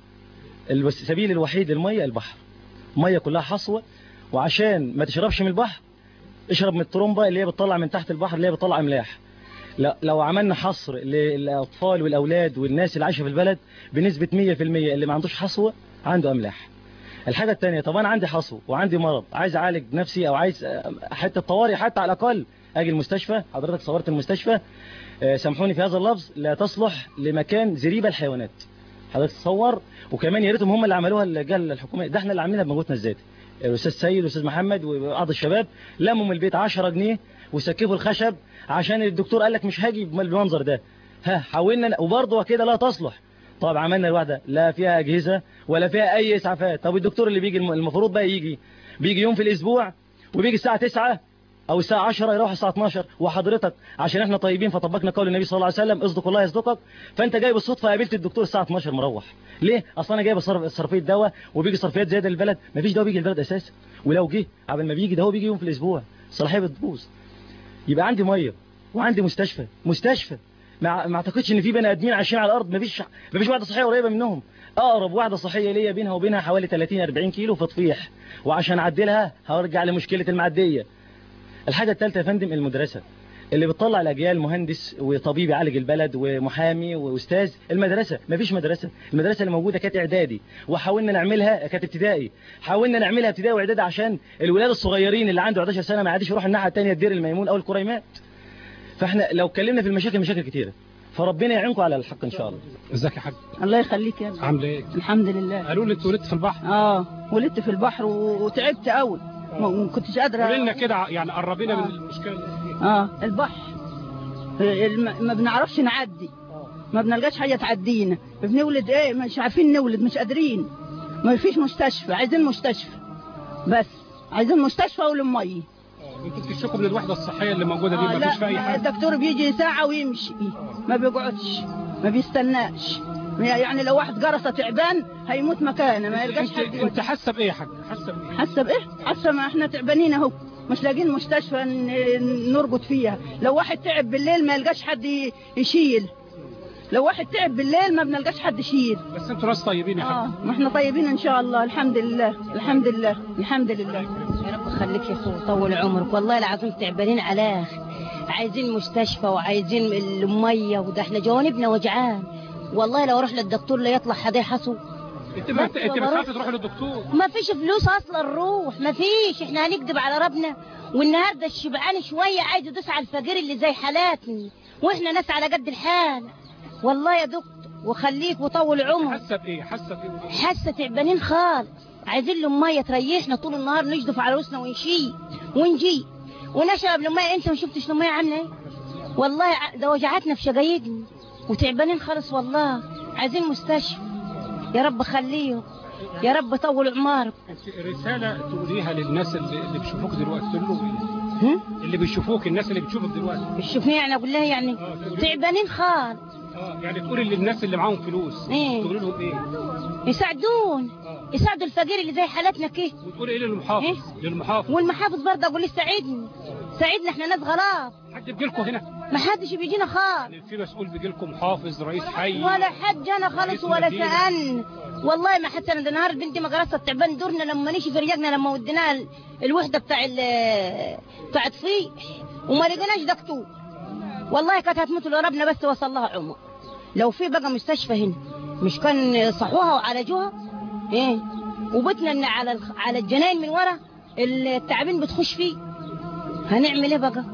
السبيل الوحيد للمية البحر مية كلها حصوة وعشان ما تشربش من البحر اشرب من الطرمبة اللي هي بتطلع من تحت البحر اللي هي بتطلع املاح لا لو عملنا حصر للاطفال والاولاد والناس اللي عايشه في البلد بنسبه 100% اللي ما عندوش حصوه عنده املاح الحاجه الثانيه طب انا عندي حصوه وعندي مرض عايز اعالج نفسي او عايز حته طوارئ حتى على الاقل اجي المستشفى حضرتك صورت المستشفى آه، سامحوني في هذا اللفظ لا تصلح لمكان زريبه الحيوانات حضرتك تصور وكمان يا ريتهم هم اللي عملوها اللجان الحكوميه ده احنا اللي عاملينها بمجهودنا الذاتي الاستاذ سيد والاستاذ محمد وبعض الشباب لموا من البيت 10 جنيه وسكفوا الخشب عشان الدكتور قال لك مش هاجي بالمنظر ده ها حاولنا وبرضه كده لا تصلح طب عملنا الواحده لا فيها اجهزه ولا فيها اي اسعافات طب الدكتور اللي بيجي الم- المفروض بقى يجي بيجي يوم في الاسبوع وبيجي الساعه 9 او الساعه 10 يروح الساعه 12 وحضرتك عشان احنا طيبين فطبقنا قول النبي صلى الله عليه وسلم اصدق الله يصدقك فانت جاي بالصدفه قابلت الدكتور الساعه 12 مروح ليه اصل انا جايب صرف صرفيه دواء وبيجي صرفيات زياده للبلد مفيش دواء بيجي البلد اساسا ولو جه قبل ما بيجي ده هو بيجي يوم في الاسبوع الصلاحيه بتبوظ يبقى عندي ميه وعندي مستشفى مستشفى ما ما اعتقدش ان في بني ادمين عايشين على الارض مفيش مفيش واحده صحيه قريبه منهم اقرب واحده صحيه ليا بينها وبينها حوالي 30 40 كيلو في تطفيح وعشان اعدلها هرجع لمشكله المعديه الحاجه الثالثه يا فندم المدرسه اللي بتطلع الاجيال مهندس وطبيب يعالج البلد ومحامي واستاذ المدرسه مفيش مدرسه المدرسه اللي موجوده كانت اعدادي وحاولنا نعملها كانت ابتدائي حاولنا نعملها ابتدائي واعدادي عشان الولاد الصغيرين اللي عنده 11 سنه ما عادش يروح الناحيه الثانيه الدير الميمون او الكريمات فاحنا لو اتكلمنا في المشاكل مشاكل كتيره فربنا يعينكم على الحق ان شاء الله ازيك يا حاج الله يخليك يا ابني عامله ايه الحمد لله قالوا لي اتولدت في البحر اه ولدت في البحر و- وتعبت قوي ما ما كنتش قادره قولي لنا كده ع- يعني قربينا من المشكله اه البحر الم- ما بنعرفش نعدي ما بنلقاش حاجه تعدينا بنولد ايه مش عارفين نولد مش قادرين ما فيش مستشفى عايزين مستشفى بس عايزين مستشفى وللميه انتوا بتشتكوا من الوحده الصحيه اللي موجوده دي آه مفيش فيها اي لا حاجه الدكتور بيجي ساعة ويمشي ما بيقعدش ما بيستناش يعني لو واحد جرس تعبان هيموت مكانه ما يلقاش انت حد انت حاسه بايه يا حاج حاسه بايه حاسه بايه حاسه ما احنا تعبانين اهو مش لاقيين مستشفى ن- نرقد فيها لو واحد تعب بالليل ما يلقاش حد ي- يشيل لو واحد تعب بالليل ما بنلقاش حد يشيل بس انتوا ناس طيبين يا حاج اه ما احنا طيبين ان شاء الله الحمد لله الحمد لله الحمد لله يا رب خليك يا اخو طول عمرك والله العظيم تعبانين على عايزين مستشفى وعايزين الميه وده احنا جوانبنا وجعان والله لو اروح للدكتور لا يطلع حدا يحصو انت ما انت بس انت بروح. بتخافي تروحي للدكتور ما فيش فلوس اصلا نروح ما فيش احنا هنكذب على ربنا والنهارده الشبعان شويه عايز يدوس على الفقير اللي زي حالاتني واحنا ناس على قد الحال والله يا دكتور وخليك وطول عمرك حاسه بايه حاسه بايه حاسه تعبانين خالص عايزين له ميه تريحنا طول النهار نجدف على رؤوسنا ونشيل ونجي ونشرب الميه انت ما شفتش الميه عامله ايه والله ع- ده وجعتنا في شقايقنا وتعبانين خالص والله عايزين مستشفى يا رب خليهم يا رب طول عمرك انت رساله تقوليها للناس اللي, اللي بيشوفوك دلوقتي تقول لهم ايه اللي بيشوفوك الناس اللي بتشوفك دلوقتي بتشوفني يعني اقول لها يعني تعبانين خالص يعني تقولي للناس اللي معاهم فلوس إيه. تقولي لهم ايه يساعدون يساعدوا الفقير اللي زي حالتنا كده وتقولي ايه للمحافظ للمحافظ والمحافظ برضه اقول لي ساعدني ساعدنا احنا ناس غراب حد بيجي لكم هنا ما حدش بيجينا خالص في مسؤول بيجي لكم محافظ رئيس حي ولا حد جانا خالص رئيس ولا مدينة. سألنا والله ما حتى انا ده نهار بنتي ما قرصت تعبان دورنا لما نيجي في رجعنا لما وديناها ال- الوحده بتاع ال- بتاع تصفيح وما لقيناش دكتور والله كانت هتموت لو ربنا بس وصل لها عمر لو في بقى مستشفى هنا مش كان صحوها وعالجوها ايه وبتنا ان على الخ- على الجناين من ورا التعابين بتخش فيه هنعمل ايه بقى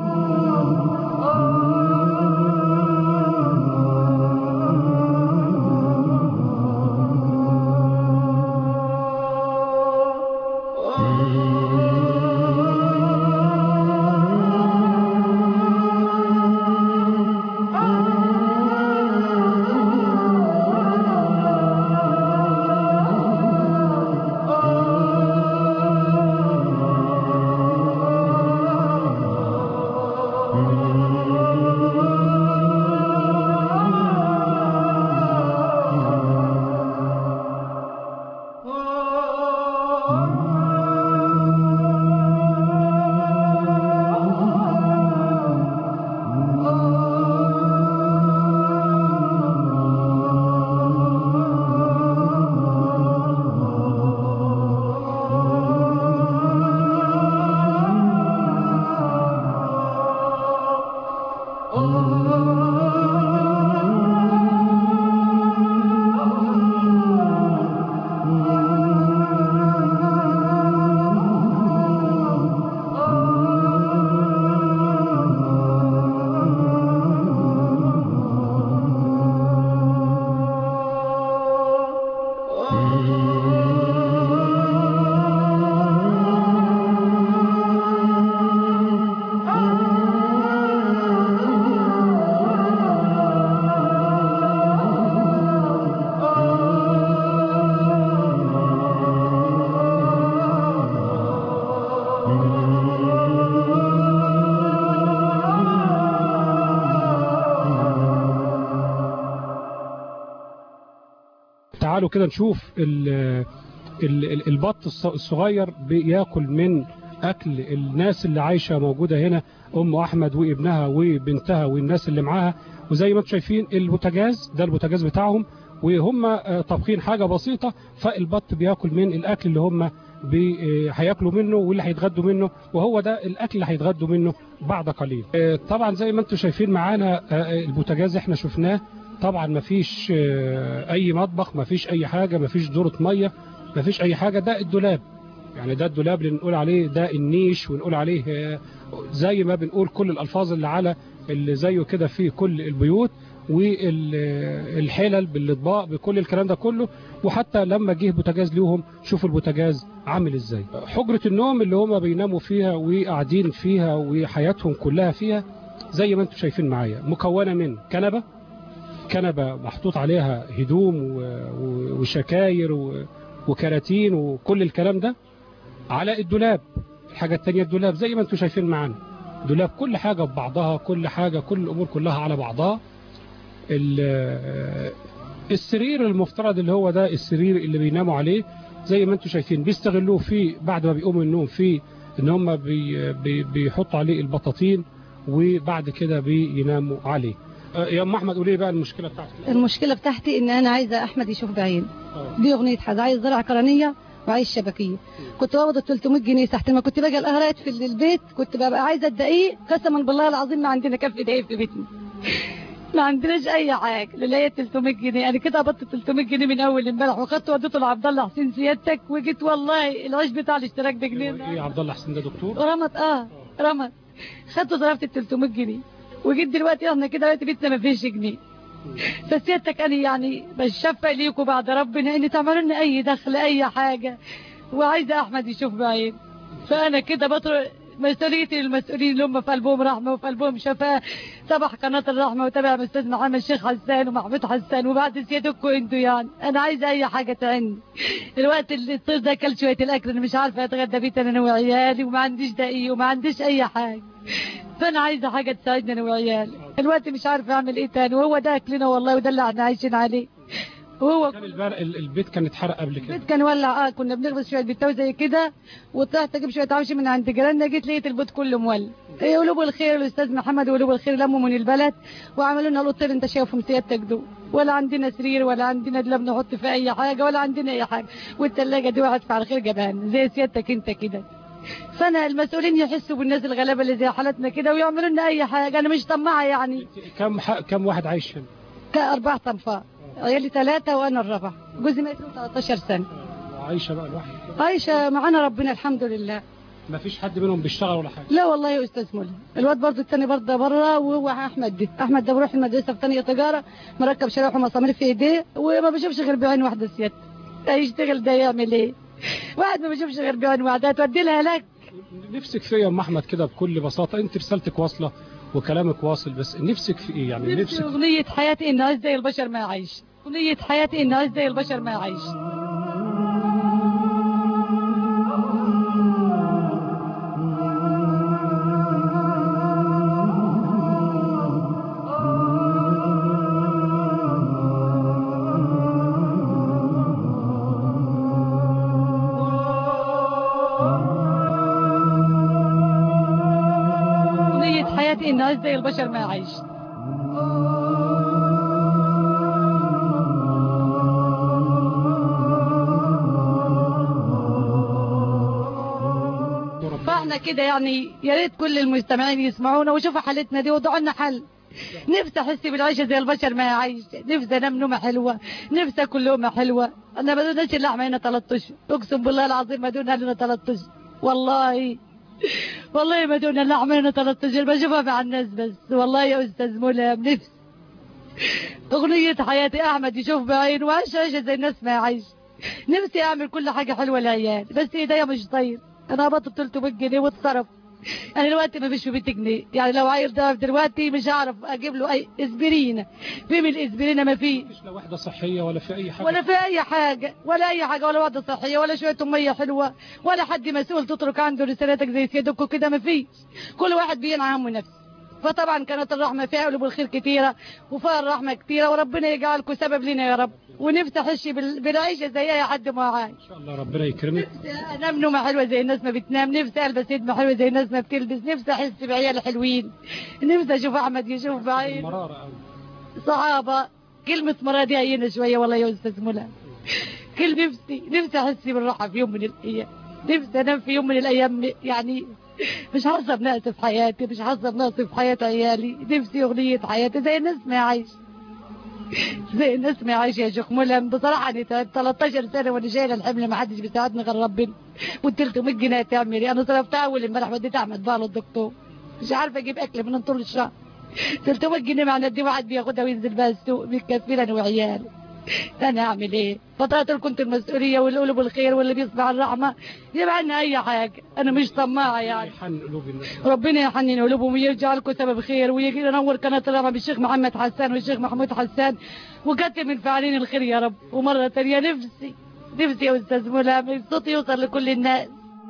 تعالوا كده نشوف ال ال ال البط الص- الصغير بياكل من اكل الناس اللي عايشه موجوده هنا ام احمد وابنها وبنتها والناس اللي معاها وزي ما انتم شايفين البوتاجاز ده البوتاجاز بتاعهم وهم آه، طابخين حاجه بسيطه فالبط بياكل من الاكل اللي هم بي- آه، هياكلوا منه واللي هيتغدوا منه وهو ده الاكل اللي هيتغدوا منه بعد قليل آه، طبعا زي ما انتم شايفين معانا آه، البوتاجاز احنا شفناه طبعا مفيش آه، اي مطبخ مفيش اي حاجه مفيش دورة ميه مفيش اي حاجه ده الدولاب يعني ده الدولاب اللي نقول عليه ده النيش ونقول عليه آه، زي ما بنقول كل الالفاظ اللي على اللي زيه كده في كل البيوت والحلل بالاطباق بكل الكلام ده كله وحتى لما جه بوتاجاز ليهم شوفوا البوتاجاز عامل ازاي حجرة النوم اللي هما بيناموا فيها وقاعدين فيها وحياتهم كلها فيها زي ما انتم شايفين معايا مكونة من كنبة كنبة محطوط عليها هدوم و- و- وشكاير و- وكراتين وكل الكلام ده على الدولاب الحاجة التانية الدولاب زي ما انتم شايفين معانا دولاب كل حاجة ببعضها كل حاجة كل الأمور كلها على بعضها ال- السرير المفترض اللي هو ده السرير اللي بيناموا عليه زي ما انتم شايفين بيستغلوه في بعد ما بيقوموا من النوم في ان هم بي بي بيحطوا عليه البطاطين وبعد كده بيناموا عليه آه، يا ام احمد قولي لي بقى المشكله بتاعتك المشكلة بتاعتي ان انا عايزة احمد يشوف بعين دي اغنية حد عايز زرع قرنية وعايز شبكية كنت باخد 300 جنيه تحت ما كنت باجي الاهرات في البيت كنت ببقى عايزة الدقيق قسما بالله العظيم ما عندنا كف دقيق في بيتنا ما عندناش اي حاجه اللي هي 300 جنيه انا كده قبضت 300 جنيه من اول امبارح وخدت وديته لعبد الله حسين سيادتك وجيت والله العيش بتاع الاشتراك بجنيه ايه عبد الله حسين ده دكتور رمت اه رمت خدت ضربت ال 300 جنيه وجيت دلوقتي احنا كده دلوقتي بيتنا ما فيش جنيه فسيادتك انا يعني بشفق ليكم بعد ربنا ان تعملوا لنا اي دخل اي حاجه وعايزه احمد يشوف بعين فانا كده بطرق مسؤوليتي للمسؤولين اللي هم في قلبهم رحمه وفي قلبهم شفاء تبع قناه الرحمه وتبع الاستاذ محمد الشيخ حسان ومحمود حسان وبعد سيادتكم انتوا يعني انا عايزه اي حاجه تعني الوقت اللي الطير ده اكل شويه الاكل انا مش عارفه اتغدى بيه انا وعيالي وما عنديش دقيق وما عنديش اي حاجه فانا عايزه حاجه تساعدني انا وعيالي الوقت مش عارفه اعمل ايه تاني وهو ده اكلنا والله وده اللي احنا عايشين عليه وهو كان البر... ال- البيت كان اتحرق قبل كده البيت كان ولع اه كنا بنغرس شويه بتاو زي كده وطلعت اجيب شويه عفش من عند جيراننا جيت لقيت البيت كله مولع إيه قلوب الخير الاستاذ محمد وقلوب الخير لموا من البلد وعملوا لنا الاوضتين انت شايفهم سيادتك دول ولا عندنا سرير ولا عندنا دلاب نحط فيه اي حاجه ولا عندنا اي حاجه والثلاجه دي واحد فعل خير جابها لنا زي سيادتك انت كده فانا المسؤولين يحسوا بالناس الغلابه اللي زي حالتنا كده ويعملوا لنا اي حاجه انا مش طماعه يعني كم ح... كم واحد عايش هنا كاربع طنفاء عيالي ثلاثه وانا الرابعه جوزي مات له 13 سنه وعايشه بقى لوحدك عايشه معانا ربنا الحمد لله ما فيش حد منهم بيشتغل ولا حاجه لا والله يا استاذ مولى الواد برضه التاني برضه بره وهو احمد ده احمد ده بروح المدرسه في ثانيه تجاره مركب شرايح ومسامير في ايديه وما بشوفش غير بعين واحده سيادة هيشتغل ده يعمل ايه واحد ما بيشوفش غير بعين واحده هتودي لها لك نفسك في ايه يا ام احمد كده بكل بساطه انت رسالتك واصله وكلامك واصل بس نفسك في ايه يعني نفسي نفسك اغنيه حياتي ان عايز زي البشر ما يعيش اغنيه حياتي ان عايز زي البشر ما يعيش اغنيه حياتي ان عايز زي البشر ما يعيش فاحنا كده يعني يا ريت كل المستمعين يسمعونا ويشوفوا حالتنا دي ويدعوا لنا حل نفسي احس بالعيشه زي البشر ما يعيش نفسي انام نومه حلوه نفسي اكل لقمه حلوه انا ما دوناش اللحمه هنا 3 اشهر اقسم بالله العظيم ما دونها لنا 3 اشهر والله والله ما دون اللحمه هنا 3 اشهر بشوفها مع الناس بس والله يا استاذ ملهم نفسي اغنيه حياتي احمد يشوف بعينه وعيش عيشه زي الناس ما يعيش نفسي اعمل كل حاجه حلوه للعيال بس ايديا مش طاير انا هبطل 300 جنيه واتصرف انا دلوقتي ما فيش في 100 جنيه يعني لو عيل ضعف دلوقتي مش هعرف اجيب له اي اسبرينه في من الاسبرينه ما فيش لا وحده صحيه ولا في اي حاجه ولا في اي حاجه ولا اي حاجه ولا وعده صحيه ولا شويه ميه حلوه ولا حد مسؤول تترك عنده رسالتك زي سيادك وكده ما فيش كل واحد بينعى همه نفسه فطبعا كانت الرحمه فيها قلوب الخير كتيره وفيها الرحمه كتيره وربنا يجعلكم سبب لنا يا رب ونفسي احس بال- بالعيشه زي اي حد ما عايش ان شاء الله ربنا يكرمك انام نومه حلوه زي الناس ما بتنام نفسي البس هدمه حلوه زي الناس ما بتلبس نفسي احس بعيال حلوين نفسي اشوف احمد يشوف بعين مراره قوي صعبه كلمه مراه دي هينه شويه والله يا استاذ منى كل نفسي نفسي احس بالراحه في يوم من الايام نفسي انام في يوم من الايام يعني مش حاسه بنقص في حياتي مش حاسه بنقص في حياه عيالي نفسي اغنيه حياتي زي الناس ما يعيش زي الناس ما يعيش يا شيخ ملهم بصراحه انا تعبت 13 سنه وانا شايله الحمل ما حدش بيساعدني غير ربنا وال 300 جنيه تعمل ايه انا صرفتها اول امبارح وديت احمد بقى للدكتور مش عارفه اجيب اكل من طول الشهر 300 جنيه معنى دي واحد بياخدها وينزل بقى السوق بيكفينا انا وعيالي انا اعمل ايه فترات كنت المسؤوليه واللي قلوب الخير واللي بيصبح الرحمه يبقى لنا اي حاجه انا مش طماعه يعني حن قلوب الناس ربنا يحنن قلوبهم ويجعلكم سبب خير ويجي ينور قناه الرحمه بالشيخ محمد حسان والشيخ محمود حسان وكتب من فاعلين الخير يا رب ومره ثانيه نفسي نفسي يا استاذ ملهم صوتي يوصل لكل الناس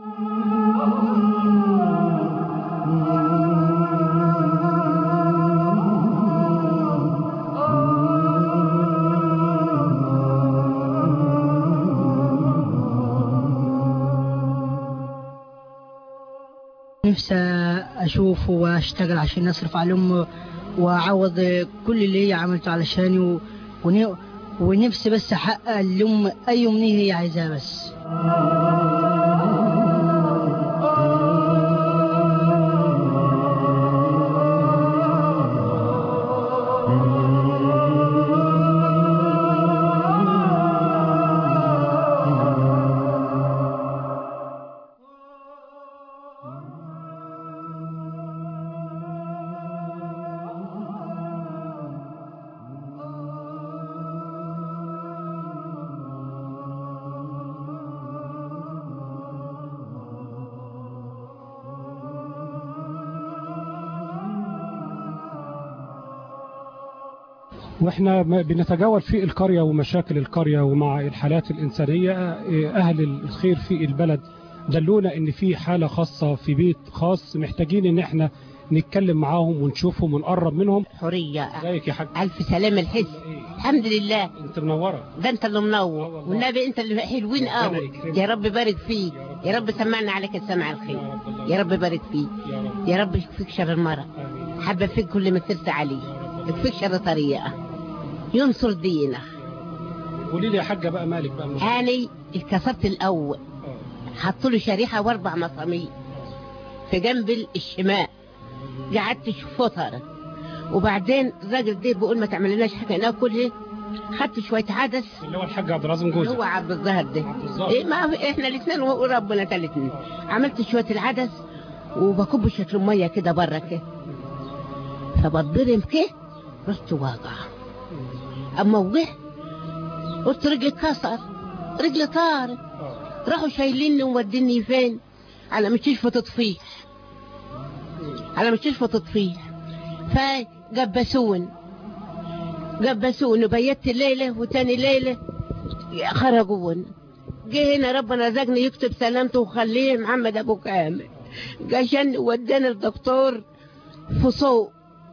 نفسي اشوف واشتغل عشان اصرف على امي واعوض كل اللي هي عملته علشاني و... ون... ونفسي بس احقق لام اي امنيه هي عايزاها بس واحنا ما- بنتجول في القرية ومشاكل القرية ومع الحالات الإنسانية آه، أهل الخير في البلد دلونا إن في حالة خاصة في بيت خاص محتاجين إن احنا نتكلم معاهم ونشوفهم ونقرب منهم حورية ازيك يا حاج ألف سلامة الحس الحمد لله انت منوره ده انت اللي منور والنبي انت اللي حلوين قوي يا رب بارك فيك يا رب سمعنا عليك السمع الخير يا رب بارك فيك يا رب يكفيك شر المرض حبب فيك كل ما سرت عليه يكفيك شر طريقه ينصر دينه قولي لي يا حاجه بقى مالك بقى مش هاني اتكسرت الاول حطوا له شريحه واربع مسامير في جنب الشمال قعدت فتره وبعدين الراجل ده بيقول ما تعملناش حاجه ناكل خدت شويه عدس اللي هو الحاج عبد العظيم اللي جوزك هو عبد الظاهر ده الظاهر. إيه ما احنا الاثنين وربنا ثالثنا عملت شويه العدس وبكب شويه ميه كده بره كده فبتضرم كده رحت واقع اما وقعت قلت رجلي اتكسر رجلي طار راحوا شايليني وموديني فين على مستشفى تطفيح على مستشفى تطفيح فجبسون جبسون وبيت ليلة وتاني ليلة خرجون جه هنا ربنا رزقني يكتب سلامته وخليه محمد ابو كامل عشان وداني الدكتور فصوق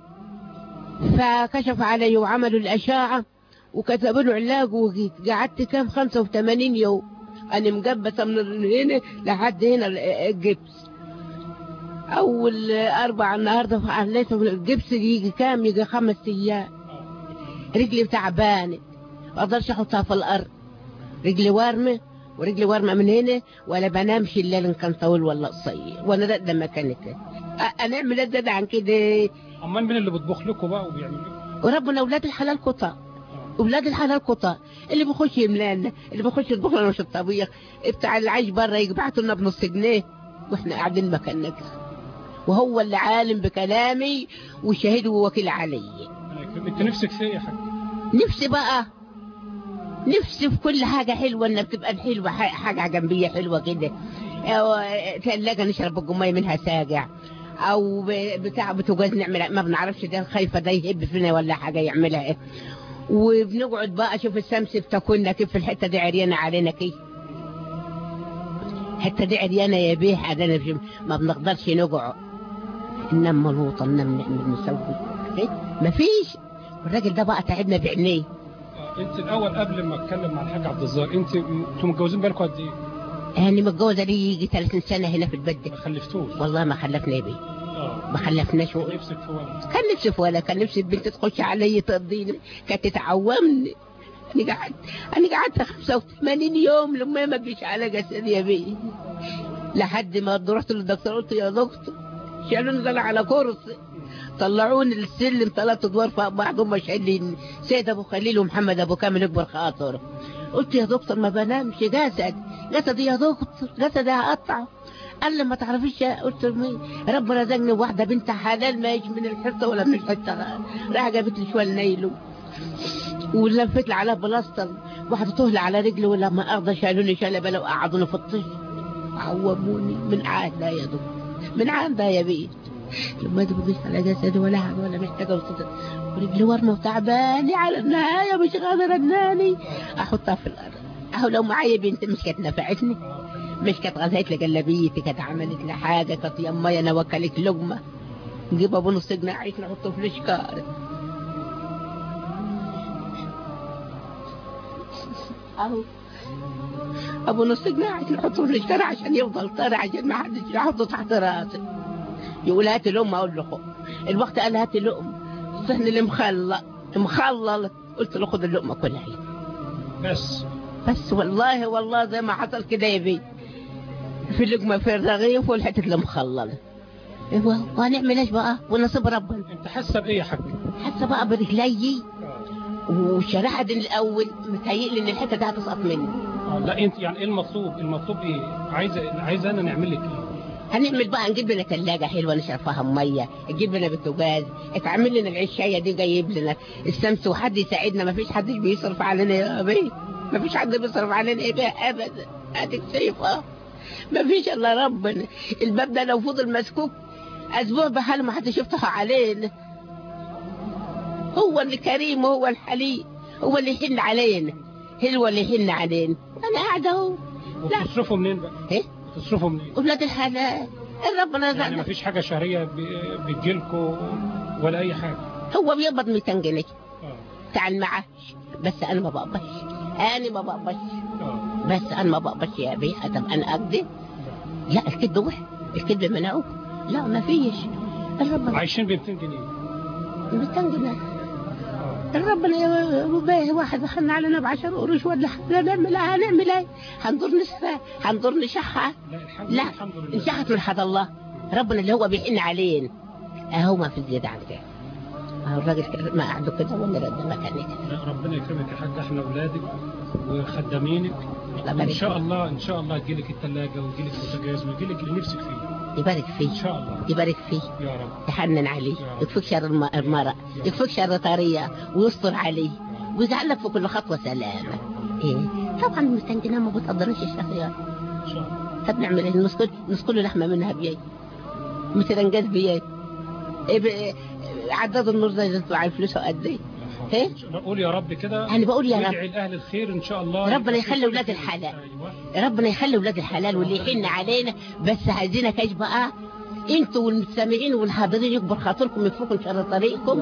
فكشف علي وعملوا الأشعة وكتبوا له علاج وجيت قعدت كام 85 يوم أنا مجبسة من هنا لحد هنا الجبس أول أربع النهاردة فعليت الجبس يجي كام يجي خمس أيام رجلي تعبانة ما أقدرش أحطها في الأرض رجلي وارمة ورجلي وارمة من هنا ولا بنامش الليل إن كان طويل ولا قصير وأنا ده ده مكانك أنعمل أزيد عن كده امال مين اللي بيطبخ لكم بقى وبيعمل لكم وربنا اولاد الحلال قطع اولاد الحلال قطع اللي بيخش يملانا اللي بيخش يطبخ لنا مش الطبيخ بتاع العيش بره يبعتوا لنا بنص جنيه واحنا قاعدين مكاننا كده. وهو اللي عالم بكلامي وشهيد ووكيل علي انت نفسك في ايه يا حاج نفسي بقى نفسي في كل حاجة حلوة انها بتبقى الحلوة ح- حاجة جنبية حلوة كده أو تلاجة نشرب الجمية منها ساقع او ب- بتاع بتوجاز نعمل ما بنعرفش ده خايفة ده يهب فينا ولا حاجة يعملها ايه وبنقعد بقى اشوف الشمس بتاكلنا كيف الحتة دي عريانة علينا كيف الحتة دي عريانة يا بيه عدنا في- ما بنقدرش نقعد ننام ملوطة ننام نعمل نسوي إيه؟ مفيش الراجل ده بقى تعبنا بعينيه انت الاول قبل ما اتكلم مع الحاج عبد الظاهر انت انتوا متجوزين بقالكم قد ايه يعني متجوزة لي يجي 30 سنة هنا في البلد ما خلفتوش والله ما خلفنا يا بيه اه ما خلفناش و... نفسك في ولد كان نفسي في ولا كان نفسي البنت تخش علي ترضيني كانت تعومني انا قعدت انا قعدت 85 يوم لما ما تجيش على جسدي يا بيه لحد ما رحت للدكتور قلت يا دكتور شالوني طلع على كرسي طلعوني السلم ثلاث ادوار فوق بعض هم شايلين سيد ابو خليل ومحمد ابو كامل اكبر خاطر قلت يا دكتور ما بنامش جسد جسدي يا دكتور جسدي هقطعه قال لي ما تعرفيش يا- قلت له مين ربنا رزقني واحده بنت حلال ما يجي من الحته ولا من الحته راح جابت لي شويه نايلو ولفت لي عليها بلاستر وحطيته لي على رجلي ولما اخذ شالوني شلبه وقعدوني في الطش عوموني من عهدها يا دكتور من عهدها يا بيه لما تبقيش على جسدي ولا حاجه ولا محتاجه وصدق ورجلي ورمه وتعباني على النهايه مش قادره اناني احطها في الارض اهو لو معايا بنت مش كانت نفعتني مش كانت غزيت لي جلابيتي كانت عملت لي حاجه كانت يمايا انا وكلت لقمه نجيب ابو نص جنيه عيش نحطه في الشكار اهو ابو نص جنيه عيش نحطه في الشكار عشان يفضل طري عشان ما حدش يحطه تحت راسي يقول هات الام اقول له خد الوقت قال هات الام الصحن اللي مخلط مخلل قلت له خد اللقمه كلها هي بس بس والله والله زي ما حصل كده يا بيه في لقمه في الرغيف والحته اللي مخلله ايوه وهنعمل ايش بقى ونصيب ربنا انت حاسه بايه يا حاج حاسه بقى برجلي والشريحه دي الاول متهيئلي ان الحته دي هتسقط مني آه، لا انت يعني ايه المطلوب المطلوب ايه عايزه عايزه انا نعمل لك ايه هنعمل بقى نجيب لنا ثلاجة حلوة نشرب فيها مية نجيب لنا بوتاجاز اتعمل لنا العشاية دي جايب لنا الشمس وحد يساعدنا ما فيش حد بيصرف علينا يا بيه ما فيش حد بيصرف علينا ايه بقى ابدا اديك شايفة ما فيش الا ربنا الباب ده لو فضل مسكوك اسبوع بحاله ما حدش يفتح علينا هو اللي كريم وهو الحليم هو اللي يحن علينا هو اللي يحن علينا انا قاعده اهو وتصرفوا منين بقى ايه تصرفوا منين ولاد الحلال ربنا يعني رزقنا مفيش حاجة شهرية ب- بتجيلكوا ولا أي حاجة هو بيقبض 200 جنيه بتاع المعاش بس انا ما بقبضش انا ما بقبضش بس انا ما بقبضش يا بيه طب انا اكذب لا الكذب وحش الكذب منعه لا ما فيش ربنا عايشين ب 200 جنيه 200 جنيه ربنا يا بيه واحد دخلنا علينا ب 10 قروش ولا حاجه نعمل هنعمل ايه؟ هنضر نسفه هنضر نشحها لا نشحت ولحد الله ربنا اللي هو بيحن علينا اهو ما في زياده عن كده اهو الراجل كده ما قعدوا كده ولا رد مكاني لا ربنا يكرمك يا حاج احنا اولادك وخدامينك وان يبارك شاء الله ان شاء الله تجيلك الثلاجه ويجيلك البوتاجاز ويجيلك اللي نفسك فيه يبارك فيه ان شاء الله يبارك فيه يا رب يحنن عليه يكفيك شر الم- المرأة يكفيك شر طرية ويستر عليه ويجعل لك في كل خطوة سلامة ايه طبعا المستنجنة ما بتقدرش الشهريات ان شاء الله طب نعمل ايه نسكل نسكل لحمة منها بياي مترنجات بياي ايه ب- عداد النور زي اللي انتوا عارفين فلوسه قد ايه ايه قول يا رب كده أنا بقول يا رب. وادعي لاهل الخير ان شاء الله ربنا يخلي ولاد الحلال ربنا يخلي ولاد الحلال واللي يحن علينا بس عايزينك ايش بقى انتوا والمستمعين والحاضرين يكبر خاطركم يفرقوا شر طريقكم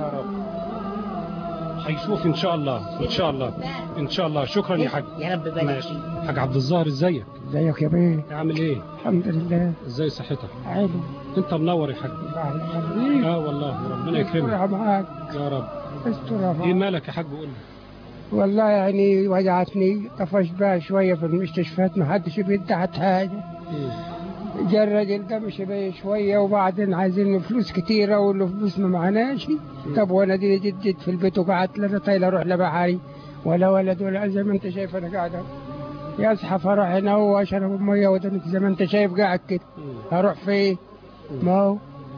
هيشوف ان شاء الله ان شاء الله ان شاء الله شكرا يا حاج يا رب يبارك ماشي فيك حاج عبد الظاهر ازيك ازيك يا بيه عامل ايه الحمد لله ازاي صحتك حلو انت منور يا حاج اه والله ربنا يكرمك استرها معاك يا رب استرها ايه معاك مالك يا حاج قول لي والله يعني وجعتني طفش بها شوية في المستشفيات ما حدش بيدعت حاجة جا الراجل ده مشي بيا شوية وبعدين عايزين فلوس كتيرة واللي فلوس ما معناش طب وانا دي جد جد في البيت وقعدت لا أنا طايلة اروح لبحري ولا ولد ولا زي ما انت شايف انا قاعد أهو. يزحف اروح هنا واشرب مية وده انت زي ما انت شايف قاعد كده اروح فين ما هو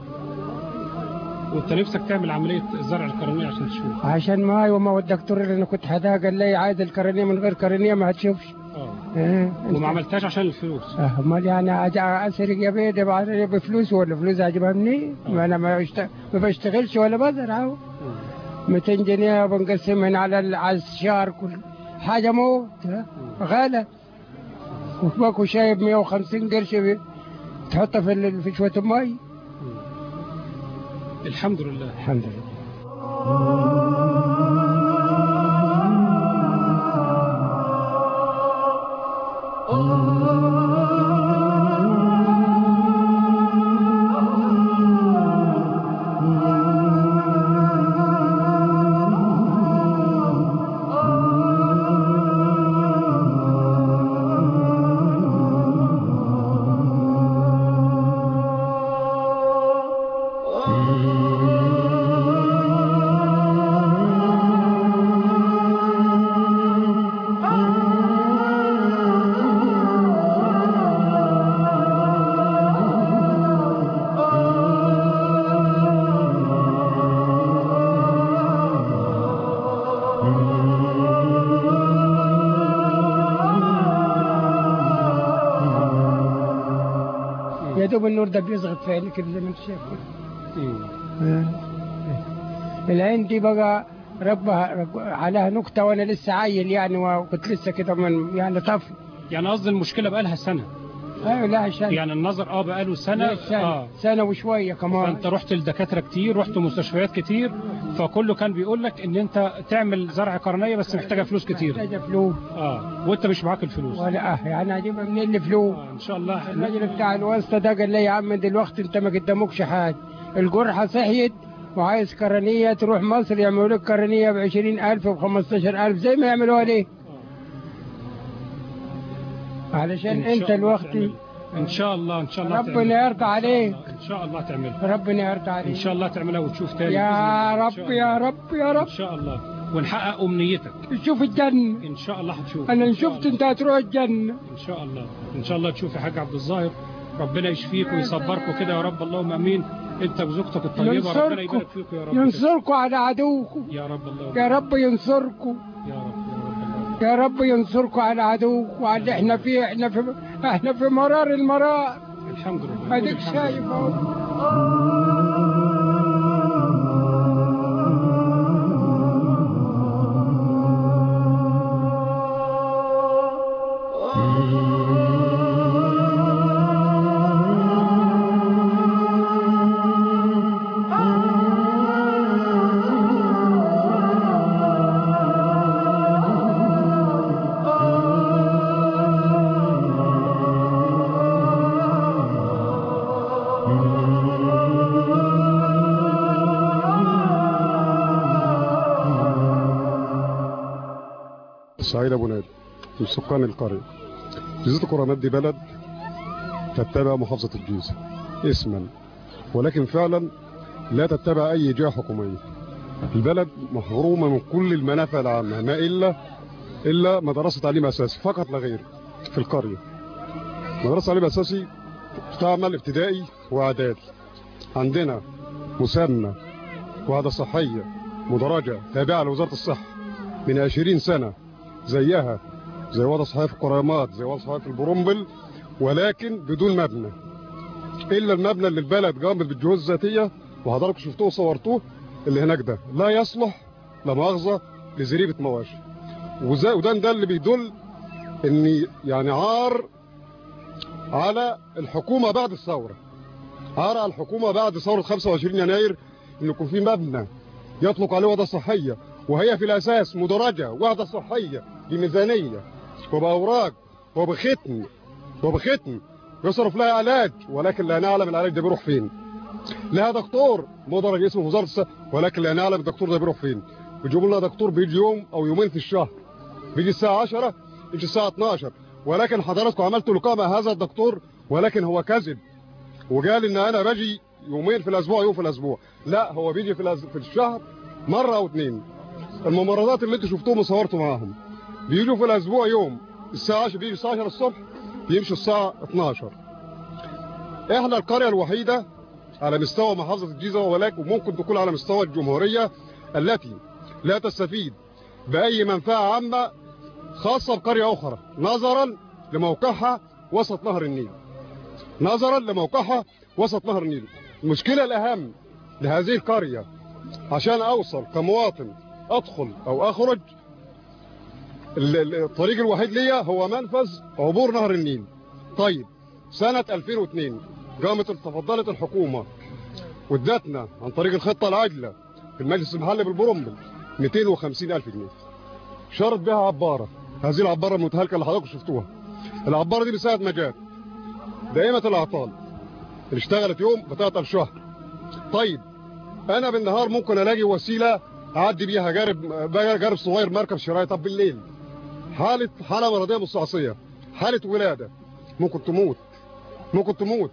وانت نفسك تعمل عمليه زرع القرنيه عشان تشوف عشان ما وما هو الدكتور اللي انا كنت حداه قال لي عايز القرنية من غير قرنية ما هتشوفش اه اه وما عملتهاش عشان الفلوس اه امال يعني أج- اسرق يا بيه ده بعد بفلوس ولا فلوس اجيبها منين؟ ما انا ما, بشت... ما بشتغلش ولا بزرع اهو 200 جنيه بنقسمهم على ال- على الشهر كل حاجه موت ها؟ غالى وباكو شايب 150 قرش بي- تحطها في ال- في شويه مي الحمد لله الحمد لله يا دوب النور ده بيزغط في عيني كده زي ما انت شايف كده آه. العين دي بقى ربها رب عليها نكته وانا لسه عيل يعني وكنت لسه كده من يعني طفل يعني قصدي المشكله بقى لها سنه ايوه لا عشان يعني النظر اه بقى له سنه سنة, اه سنة وشوية كمان فانت رحت لدكاتره كتير رحت مستشفيات كتير فكله كان بيقول لك ان انت تعمل زرع قرنيه بس محتاجه فلوس كتير محتاجة فلوس اه وانت مش معاك الفلوس ولا اه يعني اجيبها منين الفلوس آه ان شاء الله الراجل بتاع الواسطة ده قال لي يا عم دلوقتي انت ما قدامكش حاجة الجرحة صحيت وعايز قرنية تروح مصر يعملوا لك قرنية ب 20000 وب 15000 زي ما يعملوها ليه علشان إن شاء انت الله الوقت تعمل. ان شاء الله ان شاء الله ربنا تعملها. يرضى عليك ان شاء الله تعملها ربنا يرضى عليك ان شاء الله تعملها وتشوف تاني يا بإذن الله. إن رب شاء يا الله. رب يا رب ان شاء الله ونحقق امنيتك شوف الجنة ان شاء الله هتشوف انا إن إن شاء شفت الله. انت هتروح الجنة ان شاء الله ان شاء الله تشوف يا حاج عبد الظاهر ربنا يشفيك ويصبركم كده يا رب اللهم امين انت وزوجتك الطيبه ربنا ينصركم يبارك فيكم يا رب ينصركم على عدوكم يا رب اللهم يا رب ينصركم يا رب يا رب ينصركم على عدوكم وعلى اللي احنا فيه احنا في احنا في مرار المرار الحمد لله اديك الحمد شايف لله. اهو سعيد ابو نادي من سكان القريه جزيره الكرامات دي بلد تتبع محافظه الجيزه اسما ولكن فعلا لا تتبع اي جهه حكوميه البلد محرومه من كل المنافع العامه ما الا الا مدرسه تعليم اساسي فقط لا غير في القريه مدرسه تعليم اساسي تعمل ابتدائي واعدادي عندنا مسمى وعدة صحية مدرجة تابعة لوزارة الصحة من 20 سنة زيها زي وضع صحية في القرامات زي وضع صحية في البرمبل ولكن بدون مبنى إلا المبنى اللي البلد قامت بالجهود الذاتية وحضراتكم شفتوه وصورتوه اللي هناك ده لا يصلح لا مؤاخذة لزريبة مواشي وزي- وده ده اللي بيدل ان يعني عار على الحكومة بعد الثورة عار على الحكومة بعد ثورة 25 يناير ان يكون في مبنى يطلق عليه وحدة صحية وهي في الاساس مدرجة وحدة صحية بميزانية وبأوراق وبختم وبختم يصرف لها علاج ولكن لا نعلم العلاج ده بيروح فين لها دكتور مدرج اسمه وزارة الصحة ولكن لا نعلم الدكتور ده بيروح فين بيجيبوا لنا دكتور بيجي يوم او يومين في الشهر بيجي الساعة 10 يجي الساعة 12 ولكن حضراتكم عملتوا لقاء مع هذا الدكتور ولكن هو كذب وقال ان انا باجي يومين في الاسبوع يوم في الاسبوع لا هو بيجي في, الأز... في الشهر مرة او اتنين الممرضات اللي انتوا شفتوهم وصورتوا معاهم بيجوا في الاسبوع يوم الساعة 10 بيجي الساعة 10 الصبح يمشوا الساعة 12 احنا القرية الوحيدة على مستوى محافظة الجيزة ولكن وممكن تكون على مستوى الجمهورية التي لا تستفيد بأي منفعة عامة خاصة بقرية أخرى نظرا لموقعها وسط نهر النيل نظرا لموقعها وسط نهر النيل المشكلة الأهم لهذه القرية عشان أوصل كمواطن أدخل أو أخرج ال- ال- الطريق الوحيد ليا هو منفذ عبور نهر النيل طيب سنة 2002 قامت تفضلت الحكومة وادتنا عن طريق الخطة العاجلة في المجلس المحلي بالبرمبل 250 ألف جنيه شرط بها عبارة هذه العبارة المتهالكة اللي حضراتكم شفتوها العبارة دي بساعة ما جات دائمة الأعطال اللي اشتغلت يوم بتعطل شهر طيب أنا بالنهار ممكن ألاقي وسيلة أعدي بيها جارب جارب صغير مركب شرايط طب بالليل حالة حالة مرضية مستعصية حالة ولادة ممكن تموت ممكن تموت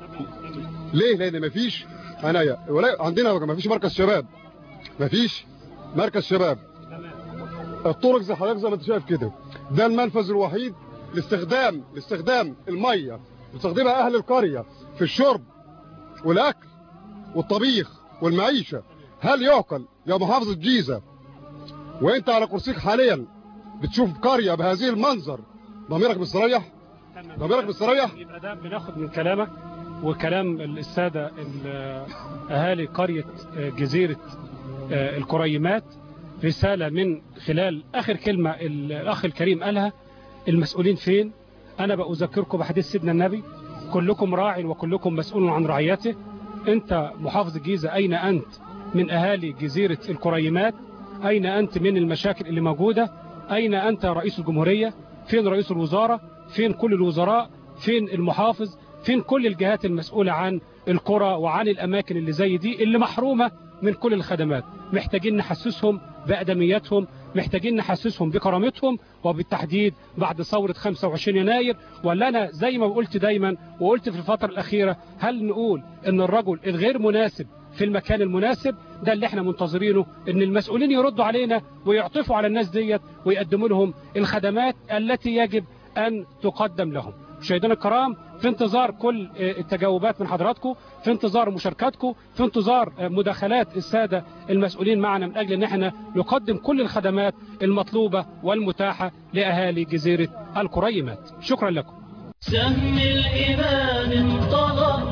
ليه لان مفيش عناية ولا عندنا مفيش مركز شباب مفيش مركز شباب الطرق زي حضرتك زي ما انت شايف كده ده المنفذ الوحيد لاستخدام لاستخدام الميه يستخدمها اهل القريه في الشرب والاكل والطبيخ والمعيشه هل يعقل يا محافظ الجيزه وانت على كرسيك حاليا بتشوف قريه بهذه المنظر ضميرك مستريح ضميرك مستريح يبقى ده بناخد من كلامك وكلام السادة ال- أهالي قرية جزيرة الكريمات رسالة من خلال آخر كلمة الأخ الكريم قالها المسؤولين فين أنا بأذكركم بحديث سيدنا النبي كلكم راع وكلكم مسؤول عن رعيته أنت محافظ الجيزة أين أنت من أهالي جزيرة الكريمات أين أنت من المشاكل اللي موجودة أين أنت رئيس الجمهورية فين رئيس الوزارة فين كل الوزراء فين المحافظ فين كل الجهات المسؤولة عن القرى وعن الأماكن اللي زي دي اللي محرومة من كل الخدمات محتاجين نحسسهم بأدمياتهم محتاجين نحسسهم بكرامتهم وبالتحديد بعد ثورة 25 يناير ولا أنا زي ما قلت دايما وقلت في الفترة الأخيرة هل نقول أن الرجل الغير مناسب في المكان المناسب ده اللي احنا منتظرينه ان المسؤولين يردوا علينا ويعطفوا على الناس ديت ويقدموا لهم الخدمات التي يجب ان تقدم لهم مشاهدينا الكرام في انتظار كل التجاوبات من حضراتكم في انتظار مشاركاتكم في انتظار مداخلات السادة المسؤولين معنا من أجل أن احنا نقدم كل الخدمات المطلوبة والمتاحة لأهالي جزيرة الكريمات شكرا لكم سهم الإيمان انطلق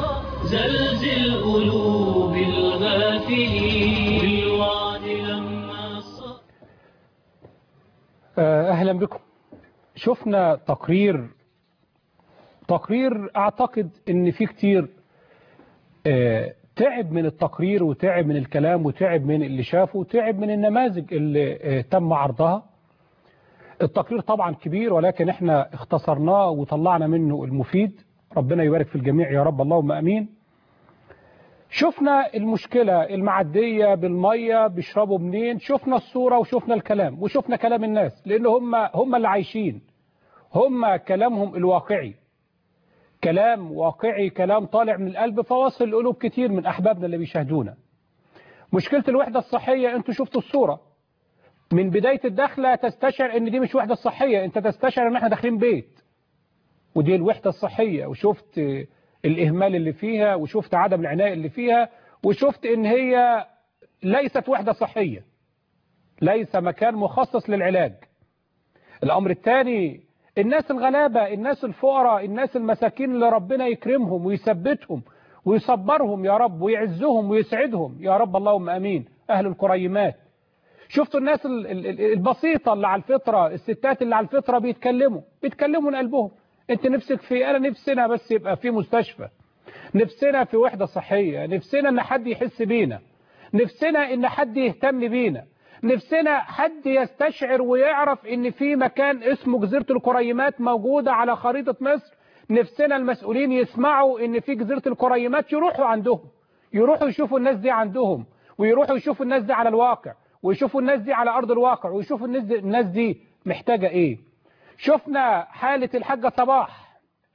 زلزل قلوب الغافلين بالوعد لما صار أهلا بكم شفنا تقرير تقرير أعتقد أن في كتير آه، تعب من التقرير وتعب من الكلام وتعب من اللي شافه وتعب من النماذج اللي آه، تم عرضها التقرير طبعا كبير ولكن احنا اختصرناه وطلعنا منه المفيد ربنا يبارك في الجميع يا رب اللهم امين شفنا المشكلة المعدية بالمية بيشربوا منين شفنا الصورة وشفنا الكلام وشفنا كلام الناس لأن هم هم اللي عايشين هم كلامهم الواقعي كلام واقعي كلام طالع من القلب فواصل قلوب كتير من أحبابنا اللي بيشاهدونا مشكلة الوحدة الصحية انتوا شفتوا الصورة من بداية الدخلة تستشعر ان دي مش وحدة صحية انت تستشعر ان احنا داخلين بيت ودي الوحدة الصحية وشفت الإهمال اللي فيها وشفت عدم العناية اللي فيها وشفت ان هي ليست وحدة صحية ليس مكان مخصص للعلاج الأمر الثاني الناس الغلابة الناس الفقراء الناس المساكين اللي ربنا يكرمهم ويثبتهم ويصبرهم يا رب ويعزهم ويسعدهم يا رب اللهم أمين أهل الكريمات شفتوا الناس البسيطة اللي على الفطرة الستات اللي على الفطرة بيتكلموا بيتكلموا من قلبهم انت نفسك في انا نفسنا بس يبقى في مستشفى نفسنا في وحدة صحية نفسنا ان حد يحس بينا نفسنا ان حد يهتم بينا نفسنا حد يستشعر ويعرف ان في مكان اسمه جزيرة الكريمات موجودة على خريطة مصر نفسنا المسؤولين يسمعوا ان في جزيرة الكريمات يروحوا عندهم يروحوا يشوفوا الناس دي عندهم ويروحوا يشوفوا الناس دي على الواقع ويشوفوا الناس دي على ارض الواقع ويشوفوا الناس دي, الناس دي محتاجة ايه شفنا حالة الحاجة صباح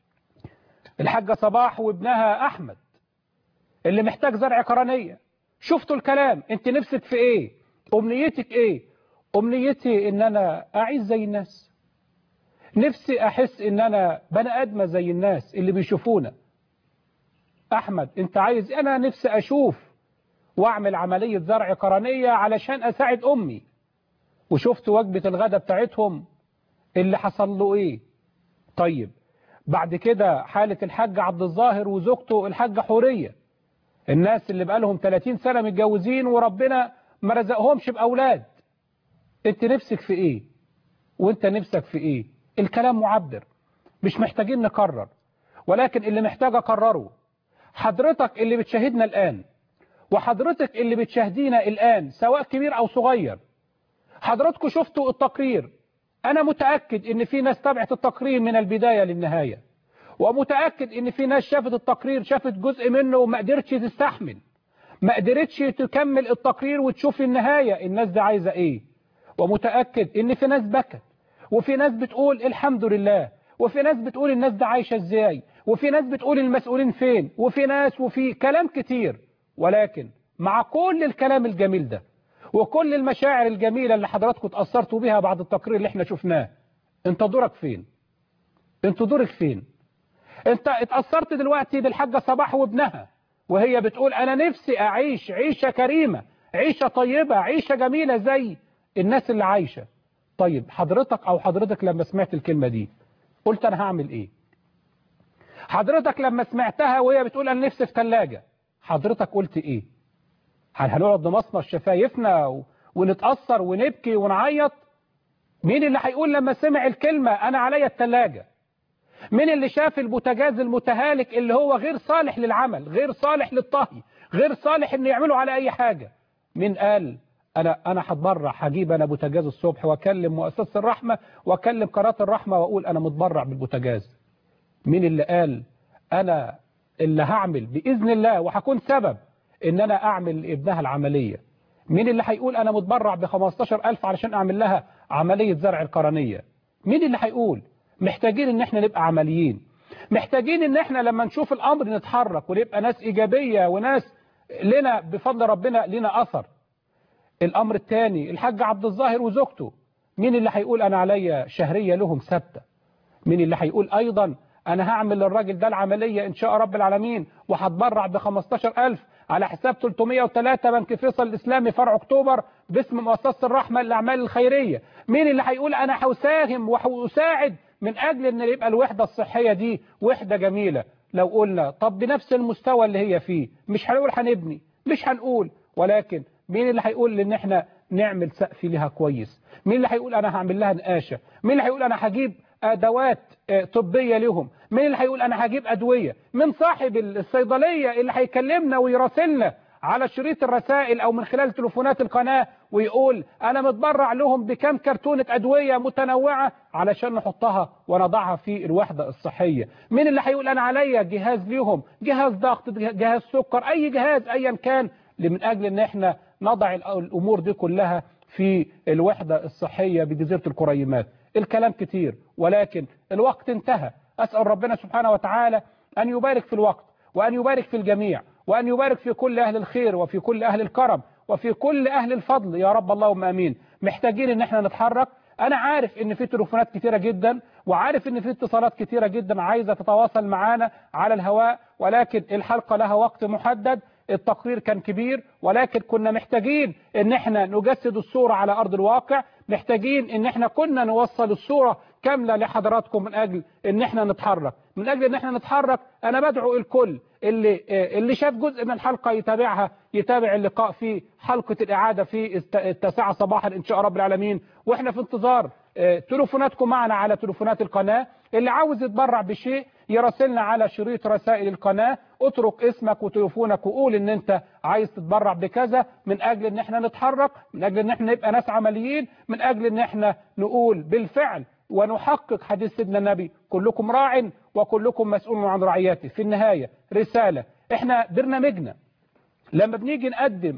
الحاجة صباح وابنها احمد اللي محتاج زرع قرنية شفتوا الكلام انت نفسك في ايه امنيتك ايه امنيتي ان انا اعيش زي الناس نفسي احس ان انا بني ادمه زي الناس اللي بيشوفونا احمد انت عايز انا نفسي اشوف واعمل عملية زرع قرنية علشان اساعد امي وشفت وجبة الغداء بتاعتهم اللي حصل له ايه طيب بعد كده حالة الحاج عبد الظاهر وزوجته الحاجة حورية الناس اللي بقالهم 30 سنة متجوزين وربنا ما رزقهمش بأولاد انت نفسك في ايه وانت نفسك في ايه الكلام معبر مش محتاجين نكرر ولكن اللي محتاج اكرره حضرتك اللي بتشاهدنا الآن وحضرتك اللي بتشاهدينا الآن سواء كبير أو صغير حضراتكم شفتوا التقرير أنا متأكد إن في ناس تابعت التقرير من البداية للنهاية ومتأكد إن في ناس شافت التقرير شافت جزء منه وما قدرتش تستحمل ما قدرتش تكمل التقرير وتشوف النهاية الناس دي عايزة إيه ومتأكد إن في ناس بكت وفي ناس بتقول الحمد لله وفي ناس بتقول الناس دي عايشة إزاي وفي ناس بتقول المسؤولين فين وفي ناس وفي كلام كتير ولكن مع كل الكلام الجميل ده وكل المشاعر الجميلة اللي حضراتكم اتأثرتوا بها بعد التقرير اللي احنا شفناه انت دورك فين انت دورك فين انت اتأثرت دلوقتي بالحاجة صباح وابنها وهي بتقول انا نفسي اعيش عيشة كريمة عيشة طيبة عيشة جميلة زي الناس اللي عايشة طيب حضرتك او حضرتك لما سمعت الكلمة دي قلت انا هعمل ايه حضرتك لما سمعتها وهي بتقول انا نفسي في ثلاجة حضرتك قلت ايه هل هنقعد نمصمص شفايفنا و... ونتأثر ونبكي ونعيط مين اللي هيقول لما سمع الكلمة انا عليا الثلاجة مين اللي شاف البوتاجاز المتهالك اللي هو غير صالح للعمل غير صالح للطهي غير صالح ان يعملوا على اي حاجة مين قال انا انا هتبرع هجيب انا بوتاجاز الصبح واكلم مؤسسه الرحمه واكلم قناه الرحمه واقول انا متبرع بالبوتاجاز مين اللي قال انا اللي هعمل باذن الله وهكون سبب ان انا اعمل لابنها العمليه مين اللي هيقول انا متبرع ب 15000 علشان اعمل لها عمليه زرع القرنيه مين اللي هيقول محتاجين ان احنا نبقى عمليين محتاجين ان احنا لما نشوف الامر نتحرك ونبقى ناس ايجابيه وناس لنا بفضل ربنا لنا اثر الامر الثاني الحاج عبد الظاهر وزوجته مين اللي هيقول انا عليا شهرية لهم ثابته مين اللي هيقول ايضا انا هعمل للراجل ده العملية ان شاء رب العالمين وهتبرع ب 15000 على حساب 303 بنك فيصل الاسلامي فرع اكتوبر باسم مؤسسة الرحمة للاعمال الخيرية مين اللي هيقول انا هساهم وهساعد من اجل ان يبقى الوحدة الصحية دي وحدة جميلة لو قلنا طب بنفس المستوى اللي هي فيه مش هنقول هنبني مش هنقول ولكن مين اللي هيقول ان احنا نعمل سقف لها كويس مين اللي هيقول انا هعمل لها نقاشة مين اللي هيقول انا هجيب ادوات طبية لهم مين اللي هيقول انا هجيب ادوية من صاحب الصيدلية اللي هيكلمنا ويراسلنا على شريط الرسائل او من خلال تليفونات القناة ويقول انا متبرع لهم بكم كرتونة ادوية متنوعة علشان نحطها ونضعها في الوحدة الصحية مين اللي هيقول انا عليا جهاز ليهم جهاز ضغط جهاز سكر اي جهاز ايا كان من اجل ان احنا نضع الامور دي كلها في الوحدة الصحية بجزيرة الكريمات الكلام كتير ولكن الوقت انتهى أسأل ربنا سبحانه وتعالى أن يبارك في الوقت وأن يبارك في الجميع وأن يبارك في كل أهل الخير وفي كل أهل الكرم وفي كل أهل الفضل يا رب اللهم أمين محتاجين ان احنا نتحرك انا عارف ان في تليفونات كتيرة جدا وعارف ان في اتصالات كتيرة جدا عايزة تتواصل معانا على الهواء ولكن الحلقة لها وقت محدد التقرير كان كبير ولكن كنا محتاجين ان احنا نجسد الصورة على ارض الواقع محتاجين ان احنا كنا نوصل الصورة كاملة لحضراتكم من اجل ان احنا نتحرك من اجل ان احنا نتحرك انا بدعو الكل اللي اللي شاف جزء من الحلقة يتابعها يتابع اللقاء في حلقة الاعادة في التاسعة صباحا ان شاء رب العالمين واحنا في انتظار تليفوناتكم معنا على تليفونات القناة اللي عاوز يتبرع بشيء يراسلنا على شريط رسائل القناة اترك اسمك وتليفونك وقول ان انت عايز تتبرع بكذا من اجل ان احنا نتحرك من اجل ان احنا نبقى ناس عمليين من اجل ان احنا نقول بالفعل ونحقق حديث سيدنا النبي كلكم راع وكلكم مسؤول عن رعيته في النهاية رسالة احنا برنامجنا لما بنيجي نقدم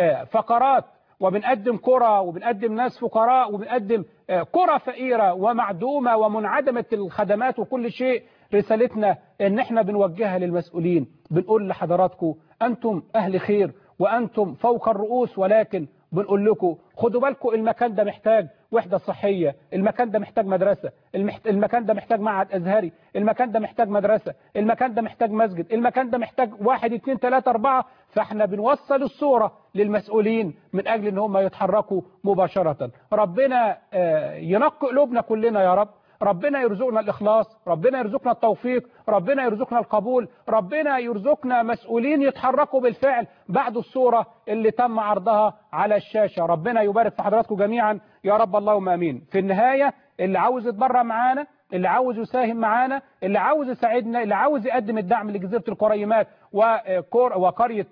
فقرات وبنقدم كرة وبنقدم ناس فقراء وبنقدم كرة فقيرة ومعدومة ومنعدمة الخدمات وكل شيء رسالتنا ان احنا بنوجهها للمسؤولين بنقول لحضراتكم انتم اهل خير وانتم فوق الرؤوس ولكن بنقول لكم خدوا بالكم المكان ده محتاج وحدة صحية المكان ده محتاج مدرسة المكان ده محتاج معهد أزهري المكان ده محتاج مدرسة المكان ده محتاج مسجد المكان ده محتاج واحد اتنين تلاتة أربعة فاحنا بنوصل الصورة للمسؤولين من أجل ان هم يتحركوا مباشرة ربنا ينقي قلوبنا كلنا يا رب ربنا يرزقنا الإخلاص ربنا يرزقنا التوفيق ربنا يرزقنا القبول ربنا يرزقنا مسؤولين يتحركوا بالفعل بعد الصورة اللي تم عرضها على الشاشة ربنا يبارك في حضراتكم جميعا يا رب اللهم أمين في النهاية اللي عاوز يتبرع معانا اللي عاوز يساهم معانا اللي عاوز يساعدنا اللي عاوز يقدم الدعم لجزيرة الكريمات وقرية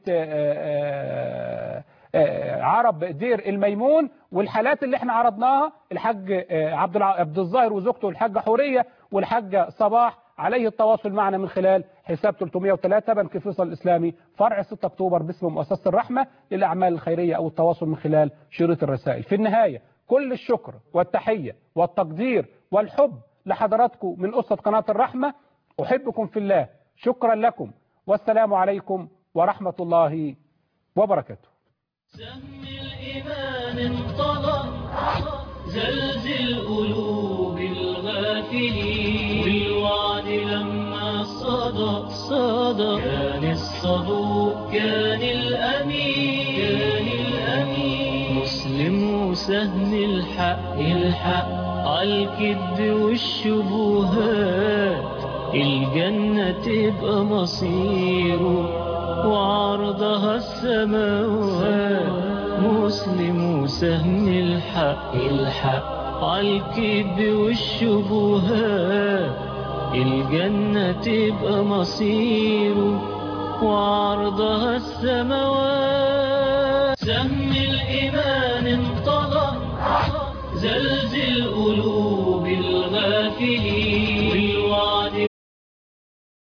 عرب دير الميمون والحالات اللي احنا عرضناها الحاج عبد عبد الظاهر وزوجته الحاجة حورية والحاجة صباح عليه التواصل معنا من خلال حساب 303 بنك فيصل الإسلامي فرع 6 أكتوبر باسم مؤسسة الرحمة للأعمال الخيرية أو التواصل من خلال شريط الرسائل في النهاية كل الشكر والتحية والتقدير والحب لحضراتكم من أسرة قناة الرحمة أحبكم في الله شكرا لكم والسلام عليكم ورحمة الله وبركاته سهم الإيمان انطلق زلزل قلوب الغافلين بالوعد لما صدق صدق كان الصدوق كان الأمين كان الأمين مسلم وسهم الحق الحق عالكد والشبهات الجنة تبقى مصيره وعرضها السماوات مسلم وسهم الحق الحق عالكذب والشبهات الجنة تبقى مصيره وعرضها السماوات سهم الإيمان انطلق زلزل قلوب الغافلين